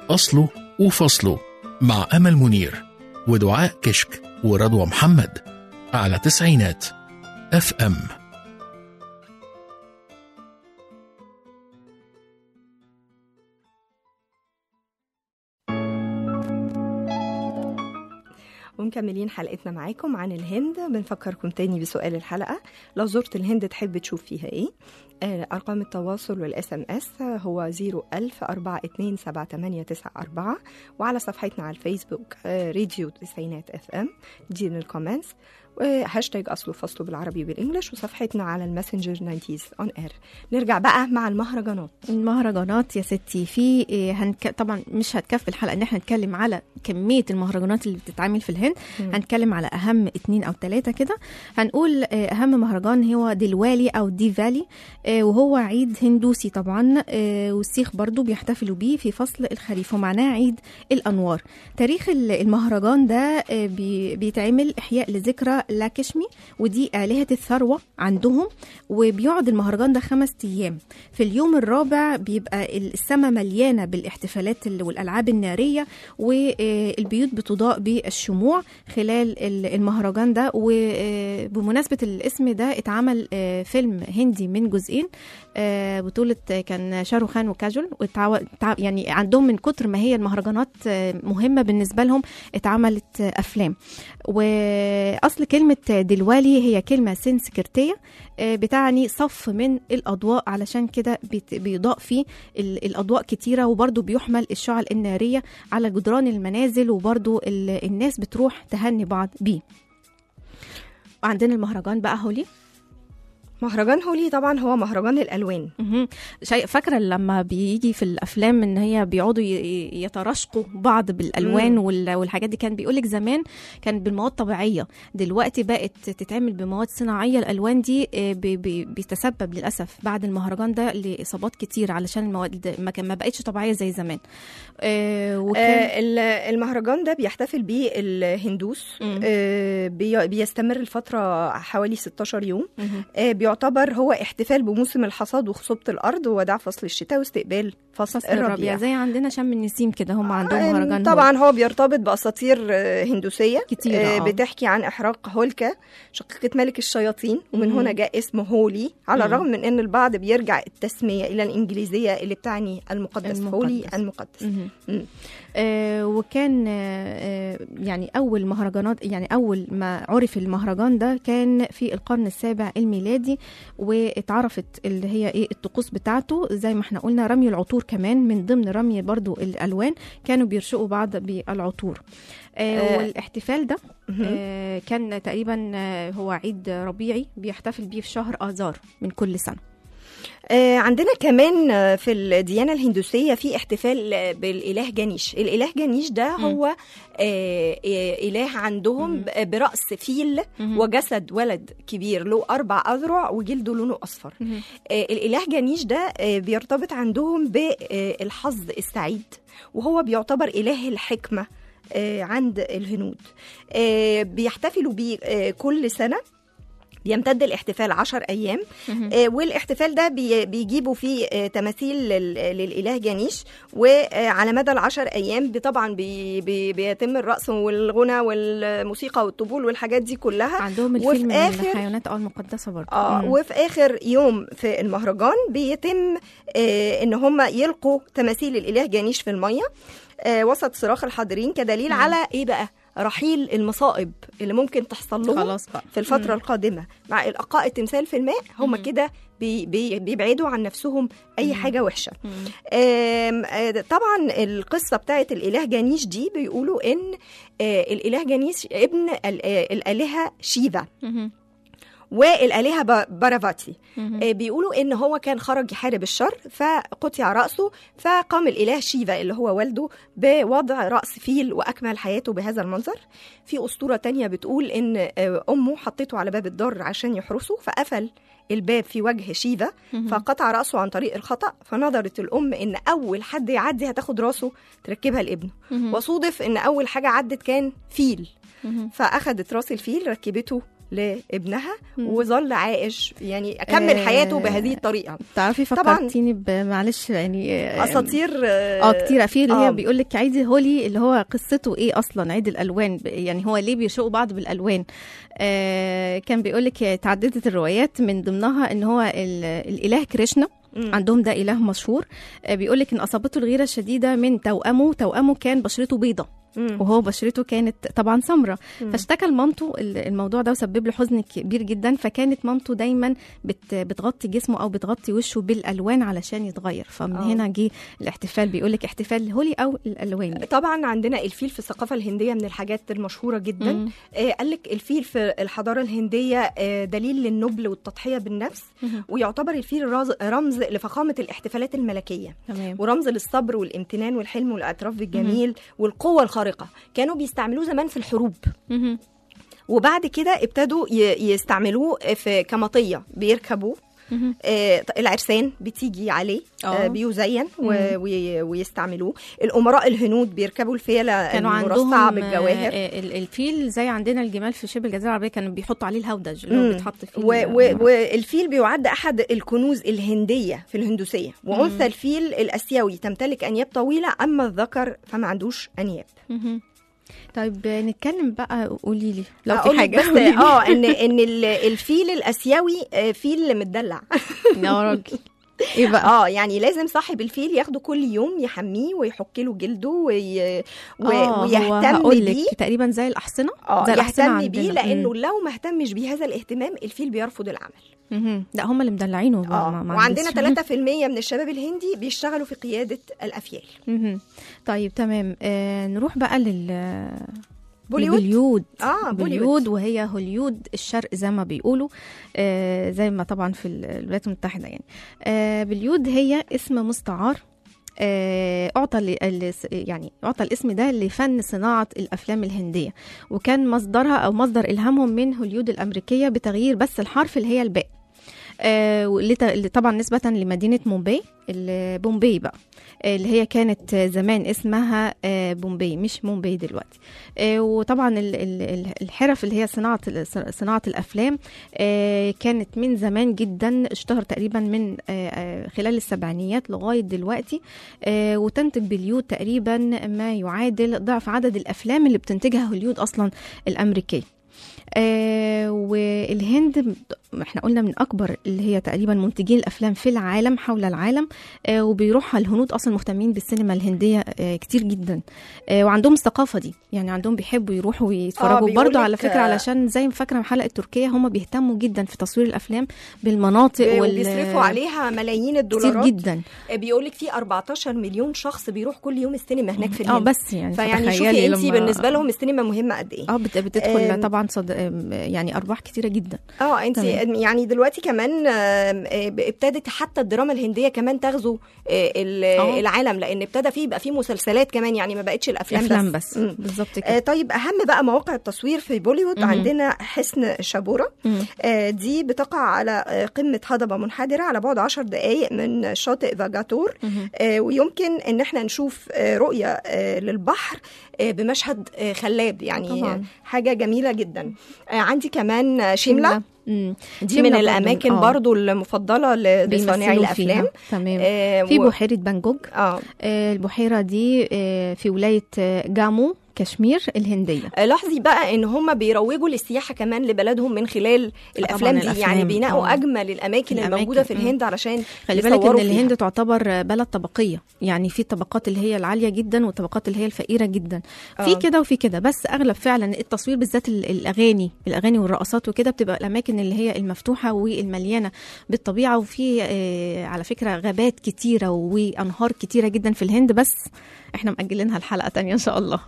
أصله وفصله مع أمل منير ودعاء كشك ورضوى محمد على تسعينات اف ام ومكملين حلقتنا معاكم عن الهند بنفكركم تاني بسؤال الحلقة لو زرت الهند تحب تشوف فيها ايه آه، أرقام التواصل والاس ام اس هو 01000 427 وعلى صفحتنا على الفيسبوك آه، راديو تسعينات اف ام دي الكومنتس وهاشتاج أصله فصله بالعربي والإنجليش وصفحتنا على الماسنجر 90 اون اير نرجع بقى مع المهرجانات المهرجانات يا ستي في إيه، هنك... طبعا مش هتكفي الحلقه ان احنا نتكلم على كميه المهرجانات اللي بتتعمل في الهند مم. هنتكلم على اهم اتنين او تلاتة كده هنقول آه، اهم مهرجان هو دلوالي او ديفالي آه، وهو عيد هندوسي طبعا آه، والسيخ برضو بيحتفلوا بيه في فصل الخريف ومعناه عيد الانوار تاريخ ال- المهرجان ده آه، بي- بيتعمل احياء لذكرى لاكشمي ودي آلهة الثروة عندهم وبيقعد المهرجان ده خمس أيام في اليوم الرابع بيبقى السماء مليانة بالاحتفالات ال- والألعاب النارية والبيوت بتضاء بالشموع خلال ال- المهرجان ده وبمناسبة الاسم ده اتعمل آه، فيلم هندي من جزئين آه، بطولة كان شارو خان وكاجول وتعو... تع- يعني عندهم من كتر ما هي المهرجانات آه، مهمة بالنسبة لهم اتعملت آه، أفلام وأصل كلمة دلوالي هي كلمة سنسكرتية آه، بتعني صف من الأضواء علشان كده بت- بيضاء فيه ال- الأضواء كتيرة وبرضو بيحمل الشعل النارية على جدران المنازل وبرضو ال- الناس بتروح تهني بعض بيه وعندنا المهرجان بقى هولي مهرجان هولي طبعا هو مهرجان الألوان مهم. شيء فاكره لما بيجي في الافلام ان هي بيقعدوا ي- ي- يتراشقوا بعض بالالوان مم. وال- والحاجات دي كان بيقولك زمان كان بالمواد طبيعيه دلوقتي بقت تتعمل بمواد صناعيه الالوان دي آه، بي- بي- بيتسبب للاسف بعد المهرجان ده لاصابات كتير علشان المواد ما كان ما بقتش طبيعيه زي زمان آه، وكان آه، ال- المهرجان ده بيحتفل بيه الهندوس مم. آه، بي- بيستمر لفترة حوالي 16 يوم مهم. آه، بيعتبر هو احتفال بموسم الحصاد وخصوبة الأرض ووداع فصل الشتاء واستقبال فصل, فصل الربيع زي عندنا شم النسيم كده هم عندهم آه، مهرجان طبعا هو بيرتبط بأساطير آه، هندوسية كتيرة، آه، آه. بتحكي عن إحراق هولكا شقيقة ملك الشياطين ومن مم. هنا جاء اسمه هولي على مم. الرغم من أن البعض بيرجع التسمية إلى الإنجليزية اللي بتعني المقدس, المقدس. هولي المقدس مهم. مم. آه وكان آه آه، يعني اول مهرجانات يعني اول ما عرف المهرجان ده كان في القرن السابع الميلادي واتعرفت اللي هي ايه الطقوس بتاعته زي ما احنا قلنا رمي العطور كمان من ضمن رمي برضو الالوان كانوا بيرشقوا بعض بالعطور آه آه. والاحتفال ده مهم. آه كان تقريبا آه هو عيد ربيعي بيحتفل بيه في شهر اذار من كل سنه آه، عندنا كمان آه، في الديانة الهندوسية في احتفال آه، بالإله جانيش الإله جانيش ده مم. هو آه، آه، إله عندهم مم. ب- برأس فيل مهم. وجسد ولد كبير له أربع أذرع وجلده لونه أصفر مهم. آه، الإله جانيش ده آه، بيرتبط عندهم بالحظ السعيد وهو بيعتبر إله الحكمة آه، عند الهنود آه، بيحتفلوا بيه آه، كل سنة بيمتد الاحتفال عشر أيام مهم. آه، والاحتفال ده بي- بيجيبوا فيه آه، تماثيل لل- للإله جانيش وعلى مدى العشر أيام بي- طبعا بي بي بيتم الرقص والغنى والموسيقى والطبول والحاجات دي كلها عندهم وفي الفيلم من آخر- الحيوانات اه المقدسه برضه اه مم. وفي اخر يوم في المهرجان بيتم آه ان هم يلقوا تماثيل الاله جانيش في الميه آه وسط صراخ الحاضرين كدليل مم. على ايه بقى رحيل المصائب اللي ممكن تحصل لهم خلاص بقى في الفترة مم. القادمة مع إلقاء التمثال في الماء هم مم. كده بي بي بيبعدوا عن نفسهم أي مم. حاجة وحشة مم. آم، آه، طبعا القصة بتاعت الإله جانيش دي بيقولوا إن آه، الإله جانيش ابن ال- آه، الآلهة شيفا مهم. والآلهة ب- بارافاتي مهم. آه، بيقولوا ان هو كان خرج يحارب الشر فقطع راسه فقام الاله شيفا اللي هو والده بوضع راس فيل واكمل حياته بهذا المنظر في اسطوره تانية بتقول ان آه، امه حطته على باب الدار عشان يحرسه فقفل الباب في وجه شيفا مهم. فقطع راسه عن طريق الخطا فنظرت الام ان اول حد يعدي هتاخد راسه تركبها لابنه مهم. وصودف ان اول حاجه عدت كان فيل مهم. فاخدت راس الفيل ركبته لابنها مم. وظل عائش يعني كمل آه، حياته بهذه الطريقه تعرفي طبعاً. فكرتيني ب- معلش يعني آه، اساطير اه كتير في اللي آه. هي بيقول لك عيد هولي اللي هو قصته ايه اصلا عيد الالوان ب- يعني هو ليه بيشقوا بعض بالالوان آه كان بيقول لك تعددت الروايات من ضمنها ان هو ال- الاله كريشنا مم. عندهم ده اله مشهور آه بيقول لك ان اصابته الغيره الشديده من توامه توامه كان بشرته بيضه مم. وهو بشرته كانت طبعا سمراء مم. فاشتكى لمامته ال- الموضوع ده وسبب له حزن كبير جدا فكانت مامته دايما بت بتغطي جسمه او بتغطي وشه بالالوان علشان يتغير فمن آه. هنا جه الاحتفال بيقول لك احتفال هولي او الالوان طبعا عندنا الفيل في الثقافه الهنديه من الحاجات المشهوره جدا مم. آه قال لك الفيل في الحضاره الهنديه آه دليل للنبل والتضحيه بالنفس مهم. ويعتبر الفيل راز- رمز لفخامه الاحتفالات الملكيه تمام ورمز للصبر والامتنان والحلم والاعتراف بالجميل والقوه الخارقه كانوا بيستعملوه زمان في الحروب مهم. وبعد كده ابتدوا ي- يستعملوه في كمطيه بيركبوه مهم. آه، العرسان بتيجي عليه آه. آه. بيزين و- مم. وي- ويستعملوه الامراء الهنود بيركبوا الفيله كانوا المرصعه عندهم بالجواهر آه، ال- الفيل زي عندنا الجمال في شبه الجزيره العربيه كانوا بيحطوا عليه الهودج اللي هو مم. بيتحط فيه و- ال- و- والفيل بيعد احد الكنوز الهنديه في الهندوسيه مم. وانثى الفيل الاسيوي تمتلك انياب طويله اما الذكر فما عندوش انياب مهم. طيب آه، نتكلم بقى قولي لي لو أقول في لك حاجه بس قولي لي. اه ان ان ال- الفيل الاسيوي آه، فيل متدلع يا راجل ايه بقى اه يعني لازم صاحب الفيل ياخده كل يوم يحميه ويحك له جلده وي... و... آه، هو ويهتم هقول بيه لك تقريبا زي الاحصنه اه زي الأحصنة يهتم عندنا. بيه لانه مم. لو ما اهتمش بهذا الاهتمام الفيل بيرفض العمل مهم. لا هم اللي مدلعينه اه ما- ما وعندنا عنديش. 3% من الشباب الهندي بيشتغلوا في قياده الافيال مهم. طيب تمام آه نروح بقى لل بوليوود بوليود اه بوليود بوليوود وهي هوليود الشرق زي ما بيقولوا آه زي ما طبعا في ال- الولايات المتحده يعني آه بوليود هي اسم مستعار آه، اعطى ل- ال- يعني اعطى الاسم ده لفن صناعه الافلام الهنديه وكان مصدرها او مصدر الهامهم من هوليود الامريكيه بتغيير بس الحرف اللي هي الباء آه، واللي ت- اللي طبعا نسبة لمدينة مومباي ال- بومبي بقى آه، اللي هي كانت زمان اسمها آه، بومبي مش مومباي دلوقتي آه، وطبعا ال- ال- ال- الحرف اللي هي صناعة ال- صناعة الأفلام آه، كانت من زمان جدا اشتهر تقريبا من آه، آه، خلال السبعينيات لغاية دلوقتي آه، وتنتج بليود تقريبا ما يعادل ضعف عدد الأفلام اللي بتنتجها هوليود أصلا الأمريكية آه والهند احنا قلنا من اكبر اللي هي تقريبا منتجين الافلام في العالم حول العالم آه وبيروح الهنود اصلا مهتمين بالسينما الهنديه آه كتير جدا آه وعندهم الثقافه دي يعني عندهم بيحبوا يروحوا ويتفرجوا بيقول برضو لك، على فكره آه، علشان زي ما فاكره حلقه تركيا هم بيهتموا جدا في تصوير الافلام بالمناطق وال وبيصرفوا عليها ملايين كتير الدولارات جدا بيقول لك في 14 مليون شخص بيروح كل يوم السينما هناك في اه الهند بس يعني فيعني فتخيلي شوفي انت لما- بالنسبه لهم السينما مهمه قد ايه اه بت- بتدخل آم، طبعا صد... آم، يعني ارباح كتيره جدا اه انت تمام. يعني دلوقتي كمان آم، آه، ابتدت حتى الدراما الهنديه كمان تغزو آه، ال- آه. العالم لان ابتدى فيه يبقى فيه مسلسلات كمان يعني ما بقتش الافلام افلام بس, بس مم. بالظبط آه كده طيب اهم بقى مواقع التصوير في بوليوود مهم. عندنا حصن شابوره مم. آه دي بتقع على آه، قمه هضبه منحدره على بعد 10 دقائق من شاطئ فاجاتور مهم. آه، ويمكن ان احنا نشوف آه، رؤيه آه، للبحر آه، بمشهد آه، خلاب يعني طبعاً. آه، حاجه جميله جدا آه، عندي كمان آه، شمله مم. دي شملة من برضو- الاماكن آه. برضو المفضله لصانعي بيمثلوا فيها. الافلام تمام آه، في و- بحيرة بانجوج اه آه، البحيرة دي آه، في ولاية آه، جامو كشمير الهندية آه، لاحظي بقى ان هم بيروجوا للسياحه كمان لبلدهم من خلال الافلام دي الأفلام، يعني بينقوا آه. اجمل الاماكن الأماكن، الموجوده في مم. الهند علشان خلي بالك ان يصوروا فيها. الهند تعتبر بلد طبقية يعني في الطبقات اللي هي العالية جدا والطبقات اللي هي الفقيرة جدا في آه. كده وفي كده بس اغلب فعلا التصوير بالذات ال- الاغاني الاغاني والرقصات وكده بتبقى الاماكن اللي هي المفتوحة والمليانة بالطبيعة وفي آه، على فكرة غابات كتيرة وانهار كتيرة جدا في الهند بس احنا مأجلينها الحلقة تانية ان شاء الله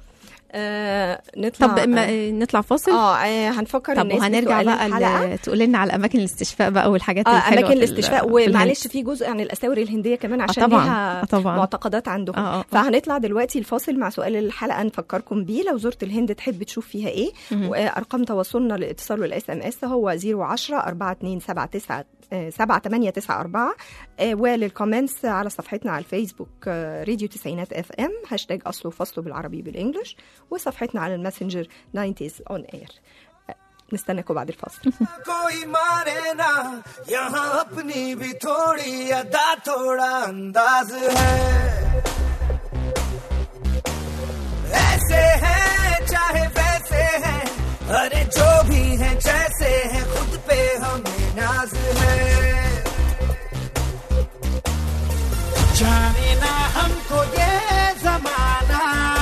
آه نطلع طب ما نطلع فاصل اه آه، هنفكر طب الناس وهنرجع بسؤال بقى الحلقة. ل- تقول لنا على اماكن الاستشفاء بقى والحاجات اه الحلوه اماكن في ال- الاستشفاء في الهند. ومعلش في جزء عن الاساور الهنديه كمان عشان طبعاً، ليها آه طبعاً. معتقدات عندهم آه، آه. فهنطلع دلوقتي الفاصل مع سؤال الحلقه نفكركم بيه لو زرت الهند تحب تشوف فيها ايه مهم. وارقام تواصلنا للاتصال والاس ام اس هو 010 4279 7894 وللكومنتس على صفحتنا على الفيسبوك آه، راديو تسعينات اف ام هاشتاج اصله فصله بالعربي بالانجلش وصفحتنا على الماسنجر 90s اون اير نستناكم بعد الفاصل कोई मारे ना यहाँ अपनी भी थोड़ी अदा थोड़ा अंदाज है ऐसे हैं चाहे वैसे हैं अरे जो भी हैं जैसे हैं खुद पे हमें नाज है जाने ना हमको ये जमाना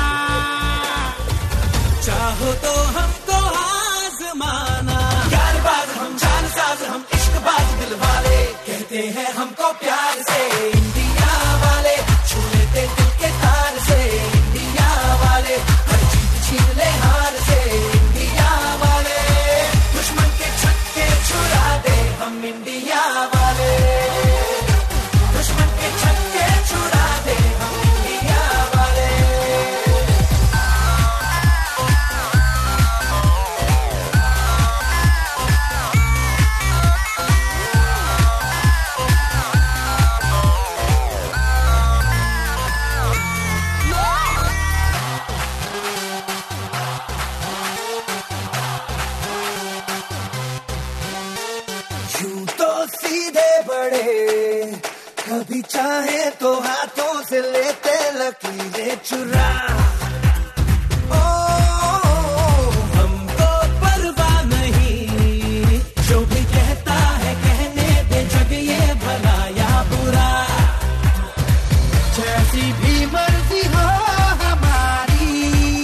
चाहो तो हमको आजमाना यार बाज हम जान साज हम इश्क बाज दिल वाले कहते हैं हमको प्यार से इंडिया वाले छू लेते दिल के तार से इंडिया वाले हर जीत छीन ले हार से इंडिया वाले दुश्मन के छक्के छुड़ा दे हम इंडिया वाले दुश्मन के छक्के छुड़ा दे हम इंडिया वाले यूं तो सीधे बड़े कभी चाहे तो हाथों से लेते लकीरें चुरा ओ, हमको परवाह नहीं जो भी कहता है कहने दे जग ये भला या बुरा जैसी भी मर्जी हो हमारी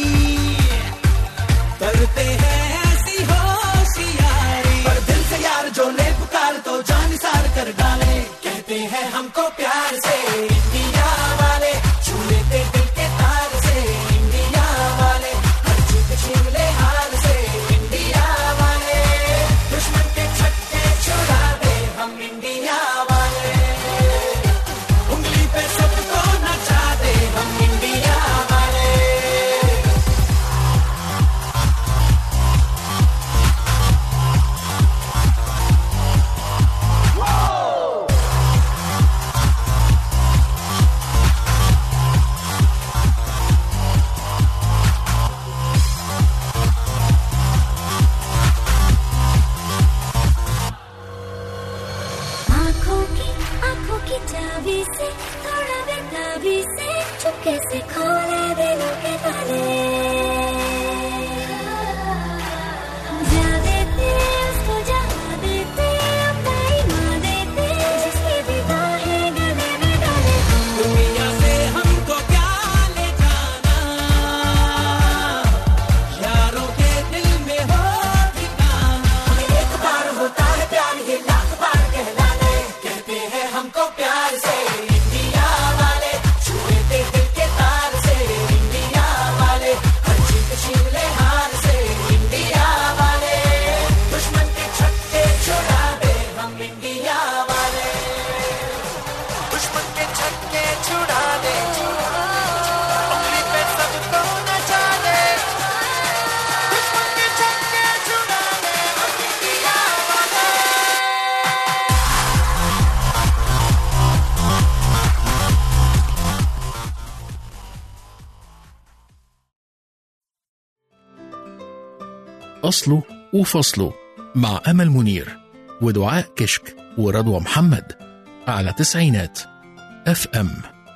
करते हैं ऐसी होशियारी पर दिल से यार जो ले पुकार तो जान सार कर डाले कहते हैं हमको प्यार से इंडिया वाले छू लेते दिल के तार से इंडिया वाले हर जीत छीन ले हार से इंडिया वाले दुश्मन के छक्के छुड़ा दे हम इंडिया वाले उंगली पे सबको नचा दे हम इंडिया वाले आँखों की आँखों की चाबी से थोड़ा बेताबी से चुपके से खोले दिलों के ताले जा देते उसको जा देते अपना ईमान देते जिसके भी बाहें गले में डाले दुनिया से हमको क्या ले जाना यारों के दिल में हो ठिकाना एक बार होता है प्यार ये लाख बार कहलाने कहते हैं हमको प्यार से इंडिया वाले छुए थे दिल के तार से इंडिया वाले हर जीत छीन ले हार से इंडिया वाले दुश्मन के छक्के छुड़ा दे हम इंडिया वाले दुश्मन के छक्के छुड़ा दे उंगली पे सबको नचा दे दुश्मन के छक्के छुड़ा दे हम इंडिया वाले أصله وفصله مع أمل منير ودعاء كشك ورضوى محمد على تسعينات اف ام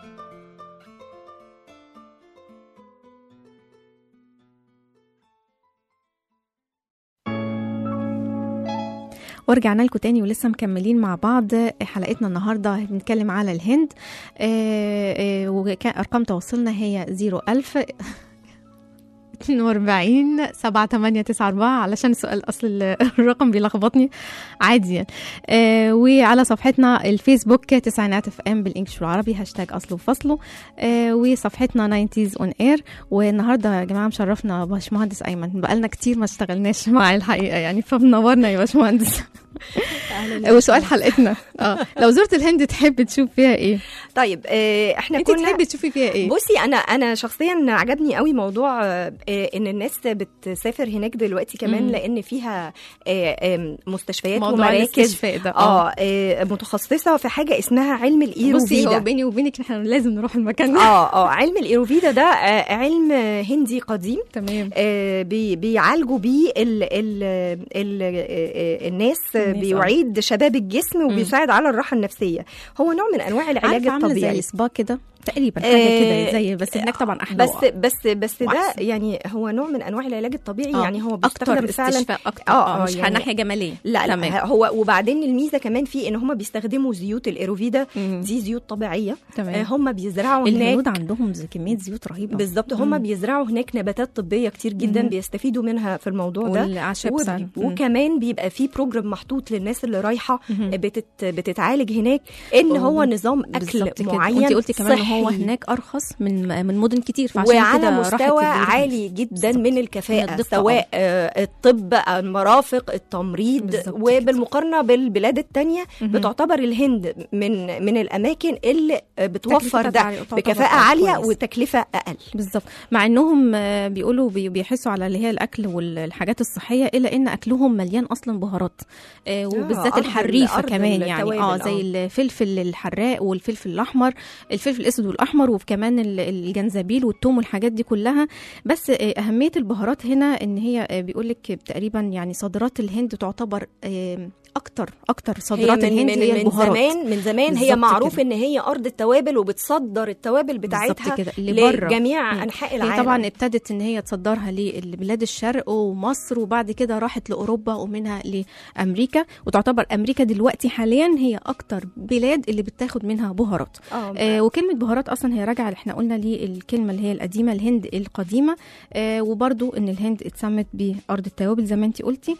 ورجعنا لكم تاني ولسه مكملين مع بعض حلقتنا النهارده بنتكلم على الهند آه، آه، وكان ارقام تواصلنا هي 01000 42 7 8 9 4 علشان السؤال اصل ال- الرقم بيلخبطني عادي يعني آه وعلى صفحتنا الفيسبوك تسعينات اف ام بالانجلش والعربي هاشتاج اصله وفصله آه وصفحتنا 90s اون اير والنهارده يا جماعه مشرفنا باشمهندس ايمن بقالنا كتير ما اشتغلناش معاه الحقيقه يعني فمنورنا يا باشمهندس وسؤال حلقتنا اه لو زرت الهند تحب تشوف فيها ايه طيب آه، احنا انت كنا تحبي تشوفي فيها ايه بصي انا انا شخصيا عجبني قوي موضوع آه، آه، ان الناس بتسافر هناك دلوقتي كمان مم. لان فيها آه، آم، مستشفيات موضوع ومراكز الاستشفاء ده اه آه، متخصصه في حاجه اسمها علم بصي هو الايروفيدا بيني وبينك احنا لازم نروح المكان ده اه اه علم الايروفيدا ده آه، علم هندي قديم تمام آه، بي- بيعالجوا بيه ال ال ال آه، الناس آه، الناس، آه. بيعيد شباب الجسم وبيساعد على الراحه النفسيه هو نوع من انواع العلاج عارفة عاملة زي الطبيعي السبا كده تقريبا حاجه آه، كده زي بس هناك طبعا احلى بس بس بس ده وأحسن. يعني هو نوع من انواع العلاج الطبيعي آه، يعني هو اكتر بيستخدم فعلا استشفاء اكتر آه، اه آه، مش يعني- ناحيه جماليه لا تمام. لا هو وبعدين الميزه كمان في ان هم بيستخدموا زيوت الايروفيدا مم. دي زيوت طبيعيه تمام. آه، هم بيزرعوا الهنود هناك عندهم زي كميه زيوت رهيبه بالظبط هم بيزرعوا هناك نباتات طبيه كتير جدا مم. بيستفيدوا منها في الموضوع ده والاعشاب وب- فعلا. مم. وكمان بيبقى في بروجرام محطوط للناس اللي رايحه مهم. بتت بتتعالج هناك ان هو أوه. نظام اكل بالظبط كده. معين وانت قلتي كمان ان هو صحي. هناك ارخص من من مدن كتير فعشان وعلى كده راحت مستوى البلد. عالي جدا من من الكفاءة الدقة، سواء آه، الطب المرافق التمريض بالظبط وبالمقارنة بالبلاد التانية مهم. بتعتبر الهند من من الأماكن اللي آه، بتوفر تكلفة ده عالية، تعتبر بكفاءة آه، عالية كويس. وتكلفة أقل بالظبط مع انهم آه، بيقولوا بي- بيحسوا على اللي هي الاكل والحاجات الصحيه الا ان اكلهم مليان اصلا بهارات آه، وبالذات أرض ال- الحريفه أرض كمان يعني التوابل، اه آه. زي الفلفل الحراق والفلفل الاحمر الفلفل الاسود والاحمر وكمان ال- الجنزبيل والثوم والحاجات دي كلها بس آه، اهميه البهارات هنا ان هي بيقول لك تقريبا يعني صادرات الهند تعتبر آه، اكتر اكتر هي صادرات من, الهند من, هي من البهارات زمان من زمان هي بالظبط معروف كده. ان هي ارض التوابل وبتصدر التوابل بتاعتها بالظبط كده اللي بره لجميع مم. انحاء العالم هي طبعا ابتدت ان هي تصدرها لبلاد الشرق ومصر وبعد كده راحت لاوروبا ومنها لامريكا وتعتبر امريكا دلوقتي حاليا هي اكتر بلاد اللي بتاخد منها بهارات آه، آه وكلمه بهارات اصلا هي راجعه احنا قلنا للكلمه اللي هي القديمه الهند القديمه آه وبرضو ان الهند اتسمت بارض التوابل زي ما انت قلتي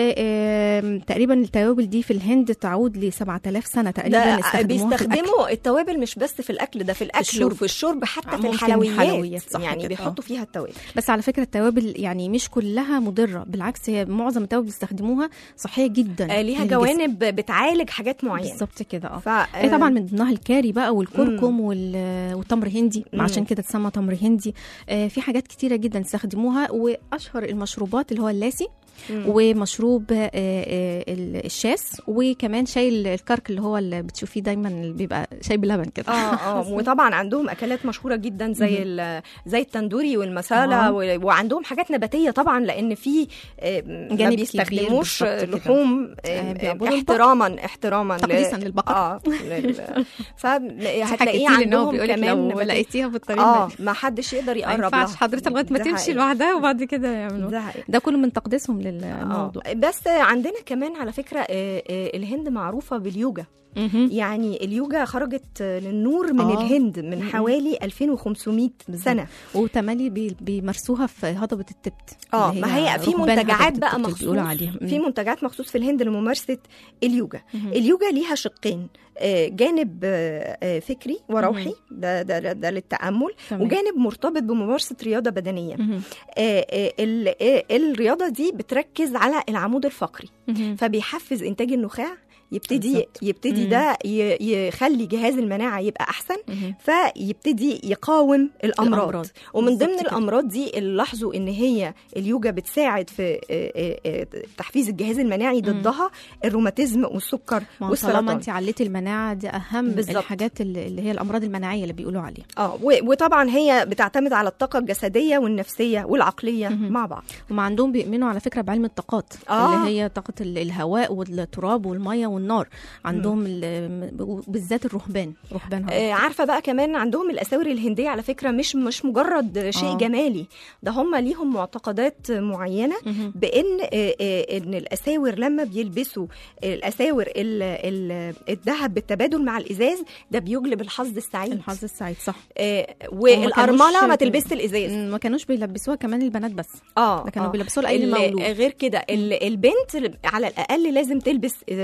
وتقريبا التوابل دي في الهند تعود ل 7000 سنه تقريبا ده استخدموها في الأكل. بيستخدموا التوابل مش بس في الاكل ده في الاكل الشرب. وفي الشرب حتى في ممكن الحلويات, الحلويات، صح يعني كده، بيحطوا آه. فيها التوابل بس على فكره التوابل يعني مش كلها مضره بالعكس هي معظم التوابل اللي بيستخدموها صحيه جدا آه ليها للجسم. جوانب بتعالج حاجات معينه بالظبط كده اه ف هي طبعا من ضمنها الكاري بقى والكركم وال- والتمر هندي مم. عشان كده اتسمى تمر هندي آه، في حاجات كتيره جدا استخدموها واشهر المشروبات اللي هو اللاسي مم. ومشروب آه، آه، ال- الشاس وكمان شاي ال- الكرك اللي هو اللي بتشوفيه دايما اللي بيبقى شاي بلبن كده اه اه وطبعا عندهم اكلات مشهوره جدا زي ال- زي التندوري والمساله آه. و- وعندهم حاجات نباتيه طبعا لان في آه، ما جانب بيستخدموش كبير بالظبط كده. لحوم آه، آه، بيعبدوا البقر. احتراما احتراما ل- تقديسا للبقر. اه لل- فهتلاقيه حكيتي لي ان هو عندهم بيقول لك كمان لو نباتية. لقيتيها بالطريقه اه دي ما حدش يقدر ما يقرب ينفعش لها حضرتك لغايه ما ده تمشي حقيقي. لوحدها وبعد كده يعملوا ده حقيقي. ده كله من تقديسهم آه. للموضوع بس عندنا كمان على فكره آه، آه، الهند معروفه باليوجا مهم. يعني اليوجا خرجت آه، للنور من آه. الهند من م-م. حوالي 2500 سنه وتملي بي- بيمارسوها في هضبه التبت اه اللي ما هي في رهبان منتجعات هضبة بقى التبت اللي مخصوص بيقولوا عليها في منتجعات مخصوص في الهند لممارسه اليوجا اليوجا ليها شقين آه، جانب آه، آه، فكري وروحي ده ده ده للتامل تمام. وجانب مرتبط بممارسه رياضه بدنيه مهم. آه، آه، ال- آه، الرياضه دي بتركز على العمود الفقري مهم. فبيحفز انتاج النخاع يبتدي بالظبط. يبتدي مم. ده ي- يخلي جهاز المناعه يبقى احسن مهم. فيبتدي يقاوم الامراض, الأمراض. ومن بالظبط ضمن كده. الامراض دي اللي لاحظوا ان هي اليوجا بتساعد في آه، آه، آه، تحفيز الجهاز المناعي ضدها الروماتيزم والسكر ما هو طالما والسرطان انت عليتي المناعه دي اهم بالظبط. الحاجات اللي اللي هي الامراض المناعيه اللي بيقولوا عليها اه و- وطبعا هي بتعتمد على الطاقه الجسديه والنفسيه والعقليه مهم. مع بعض وما عندهم بيؤمنوا على فكره بعلم الطاقات آه. اللي هي طاقه ال- الهواء والتراب والميه والنار عندهم ال- بالذات الرهبان رهبان هواء. آه، عارفه بقى كمان عندهم الاساور الهنديه على فكره مش مش مجرد شيء آه. جمالي ده هم ليهم معتقدات معينه مهم. بان آه، آه، ان الاساور لما بيلبسوا الاساور ال- ال- الذهب بالتبادل مع الازاز ده بيجلب الحظ السعيد الحظ السعيد صح آه، وما والارمله كانوش- ما تلبسش الازاز ما كانوش بيلبسوها كمان البنات بس اه ده كانوا آه. بيلبسوها لاي ال- مولود غير كده ال- البنت على الاقل لازم تلبس آه،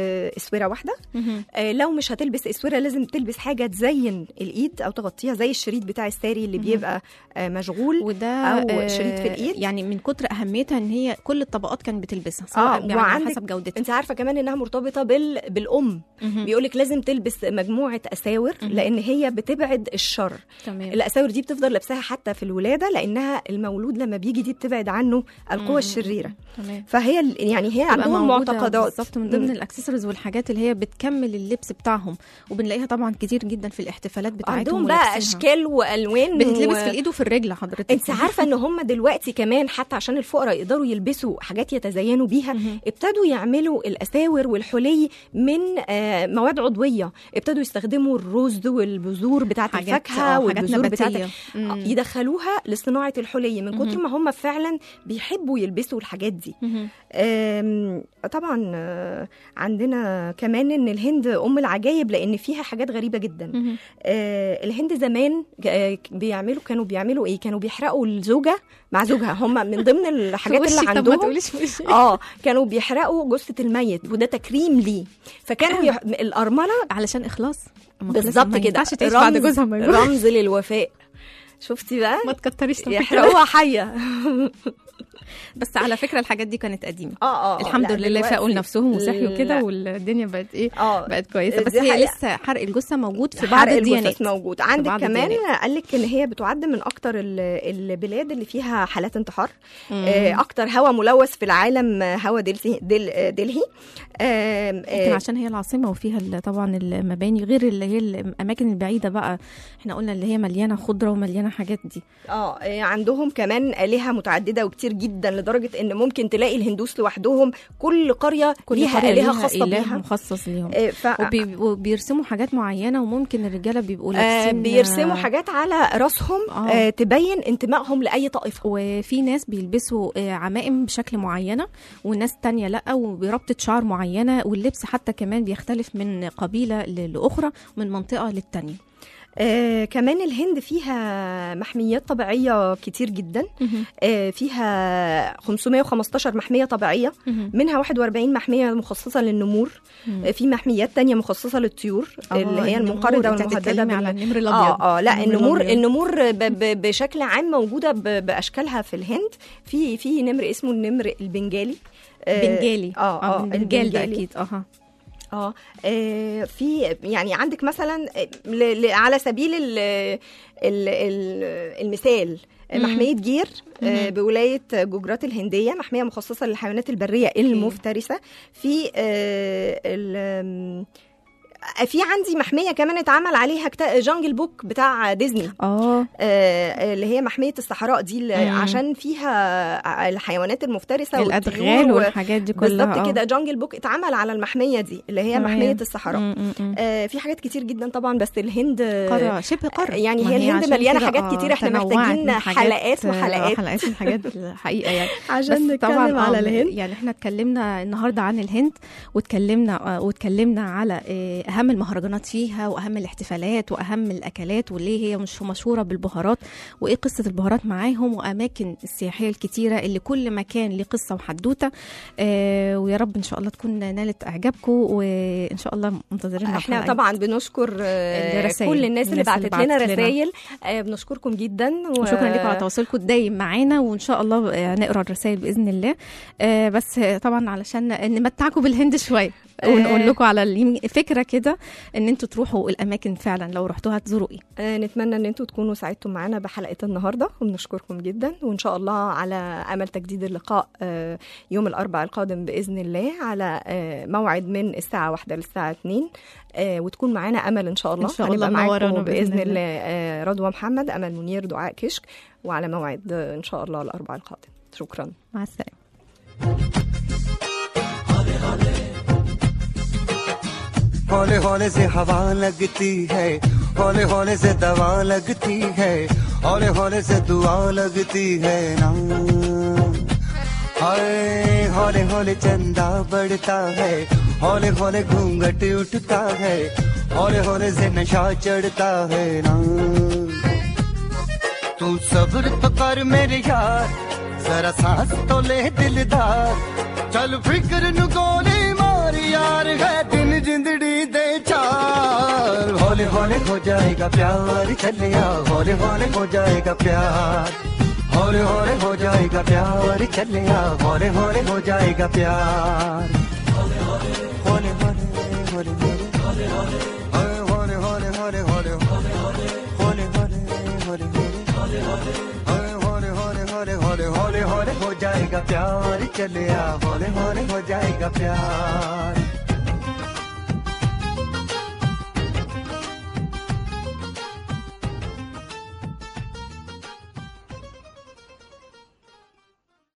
اسوره واحده مهم. آه، لو مش هتلبس اسوره لازم تلبس حاجه تزين الايد او تغطيها زي الشريط بتاع الساري اللي مهم. بيبقى آه، مشغول وده أو آه، شريط في الإيد. يعني من كتر اهميتها ان هي كل الطبقات كانت بتلبسها سواء اه يعني على وعندك حسب جودتها انت عارفه كمان انها مرتبطه بال... بالام مهم. بيقولك لازم تلبس مجموعه اساور مهم. لان هي بتبعد الشر تمام الاساور دي بتفضل لابساها حتى في الولاده لانها المولود لما بيجي دي بتبعد عنه مم. القوى الشريره تمام فهي ال- يعني هي تبقى عندهم موجودة معتقدات بالظبط من ضمن مم. الاكسسوارز والحاجات اللي هي بتكمل اللبس بتاعهم وبنلاقيها طبعا كتير جدا في الاحتفالات بتاعتهم عندهم بقى ولابسينها. اشكال والوان بتتلبس و- في الايد وفي الرجل حضرتك انت عارفه ان هم دلوقتي كمان حتى عشان الفقراء يقدروا يلبسوا حاجات يتزينوا بيها مهم. ابتدوا يعملوا الاساور والحلي من آه، مواد عضويه ابتدوا يستخدموا الرز والبذور بتاعه حاجات الفاكهه آه، حاجات والبذور بتاعه نباتيه مم. يدخلوها لصناعه الحلي من كتر مهم. ما هم فعلا بيحبوا يلبسوا الحاجات دي مهم. آم، طبعا آه، عندنا كمان ان الهند ام العجايب لان فيها حاجات غريبه جدا مهم. آه، الهند زمان آه، بيعملوا كانوا بيعملوا ايه كانوا بيحرقوا الزوجه مع زوجها هم من ضمن الحاجات وشك، اللي طب ما عندهم تقوليش في وشي. اه كانوا بيحرقوا جثه الميت وده تكريم ليه فكانوا يح... الارمله علشان اخلاص ما بالظبط خلاص ما كده ينفعش تعيش بعد رمز- جوزها ما يموت. رمز للوفاء شفتي بقى ما تكتريش في الفكرة. يحرقوها حيه بس على فكره الحاجات دي كانت قديمه اه اه الحمد لا، لله فاقوا دلوقتي- لنفسهم وصحيوا كده لا. والدنيا بقت ايه اه بقت كويسه بس دي هي حقيقة. لسه حرق الجثه موجود في بعض حرق الديانات الجثث موجود عندك بعض كمان الديانات. قال لك ان هي بتعد من اكتر ال- البلاد اللي فيها حالات انتحار مم. آه، اكتر هوا ملوث في العالم آه، هوا دلسي دل آه، دلهي آم، يمكن آه، عشان هي العاصمه وفيها ال- طبعا المباني غير اللي هي الاماكن البعيده بقى احنا قلنا اللي هي مليانه خضره ومليانه حاجات دي اه آه، عندهم كمان آلهة متعددة وكتير جدا لدرجة ان ممكن تلاقي الهندوس لوحدهم كل قرية كل ليها قرية آلهة ليها خاصة إله بيها مخصص ليهم آه، ف... وبي- وبيرسموا حاجات معينه وممكن الرجاله بيبقوا آه، لابسين بيرسموا حاجات على راسهم آه. آه، تبين انتمائهم لأي طائفة وفي ناس بيلبسوا آه، عمائم بشكل معينة وناس تانية لا وبربطة شعر معينة واللبس حتى كمان بيختلف من قبيلة ل- لأخرى من منطقة للتانية آه كمان الهند فيها محميات طبيعية كتير جدا آه فيها 515 محمية طبيعية منها 41 محمية مخصصة للنمور مم. آه في محميات تانية مخصصة للطيور آه، اللي هي النمور. المنقرضة أنت والمهددة هتتكلمي على بال- النمر الأبيض اه اه لا النمور الأبيض. النمور ب ب بشكل عام موجودة ب بأشكالها في الهند في في نمر اسمه النمر البنجالي آه، بنجالي اه اه بنجال ده البنجالي. أكيد اه اه آه، في يعني عندك مثلا آه، ل- ل- على سبيل ال ال ال المثال مم. محمية جير آه، مم. بولاية جوجرات الهندية محمية مخصصة للحيوانات البرية المفترسة في آه، ال- آم، في عندي محمية كمان اتعمل عليها كتا- جانجل بوك بتاع ديزني اه آه، اللي هي محمية الصحراء دي اللي مم. عشان فيها الحيوانات المفترسة الأدغال والطيور و- والحاجات دي كلها بالظبط آه. كده جانجل بوك اتعمل على المحمية دي اللي هي تمام. محمية الصحراء مم، مم، مم. آه في حاجات كتير جدا طبعا بس الهند آه، قارة شبه قارة يعني ما هي الهند عشان مليانة كده، حاجات آه، كتير، إحنا تنوعت محتاجين من حاجات- حلقات آه، وحلقات. حلقات من حاجات الحقيقة يعني عشان بس نتكلم طبعا على آه، الهند يعني احنا اتكلمنا النهارده عن الهند واتكلمنا آه، واتكلمنا على آه، اهم المهرجانات فيها واهم الاحتفالات واهم الاكلات وليه هي مش مشهوره بالبهارات وايه قصه البهارات معاهم واماكن السياحيه الكتيره اللي كل مكان ليه قصه وحدوته آه، ويا رب ان شاء الله تكون نالت اعجابكم وان شاء الله منتظرين احنا الحلقة. طبعا بنشكر آه، الرسايل. كل الناس اللي الناس اللي بعتت لنا بعتت لنا. رسائل آه، بنشكركم جدا و... وشكرا لكم على تواصلكم الدايم معانا وان شاء الله آه، نقرا الرسائل باذن الله آه، بس آه، طبعا علشان نمتعكم بالهند شويه ونقول لكم على اليم- فكره كده ان انتوا تروحوا الاماكن فعلا لو رحتوها تزوروا ايه آه، نتمنى ان انتوا تكونوا سعدتم معنا بحلقه النهارده وبنشكركم جدا وان شاء الله على امل تجديد اللقاء آه، يوم الاربعاء القادم باذن الله على آه، موعد من الساعه واحدة للساعه 2 آه، وتكون معانا امل ان شاء الله إن شاء الله هنبقى منورانا معاكم بإذن باذن الله. الله آه، رضوى محمد امل منير دعاء كشك وعلى موعد آه، ان شاء الله الاربعاء القادم شكرا مع السلامه हौले हौले से हवा लगती है हौले हौले से दवा लगती है हौले हौले से दुआ लगती है ना हाय हौले हौले चंदा बढ़ता है हौले हौले घूंघट उठता है हौले हौले से नशा चढ़ता है ना तू सब्र तो कर मेरे यार जरा सांस तो ले दिलदार चल फिक्र नु गोली मारी यार है दिन जिंदड़ी दे चार हौले हौले हो जाएगा प्यार चलिया हौले हौले हो जाएगा प्यार हौले हौले हो जाएगा प्यार चलिया हौले हौले हो जाएगा प्यार हौले हौले हौले हौले हौले हौले हौले हौले हौले हौले हौले हौले हौले हौले हौले हौले हौले हौले हौले हो जाएगा प्यार चलिया हौले हौले हो जाएगा प्यार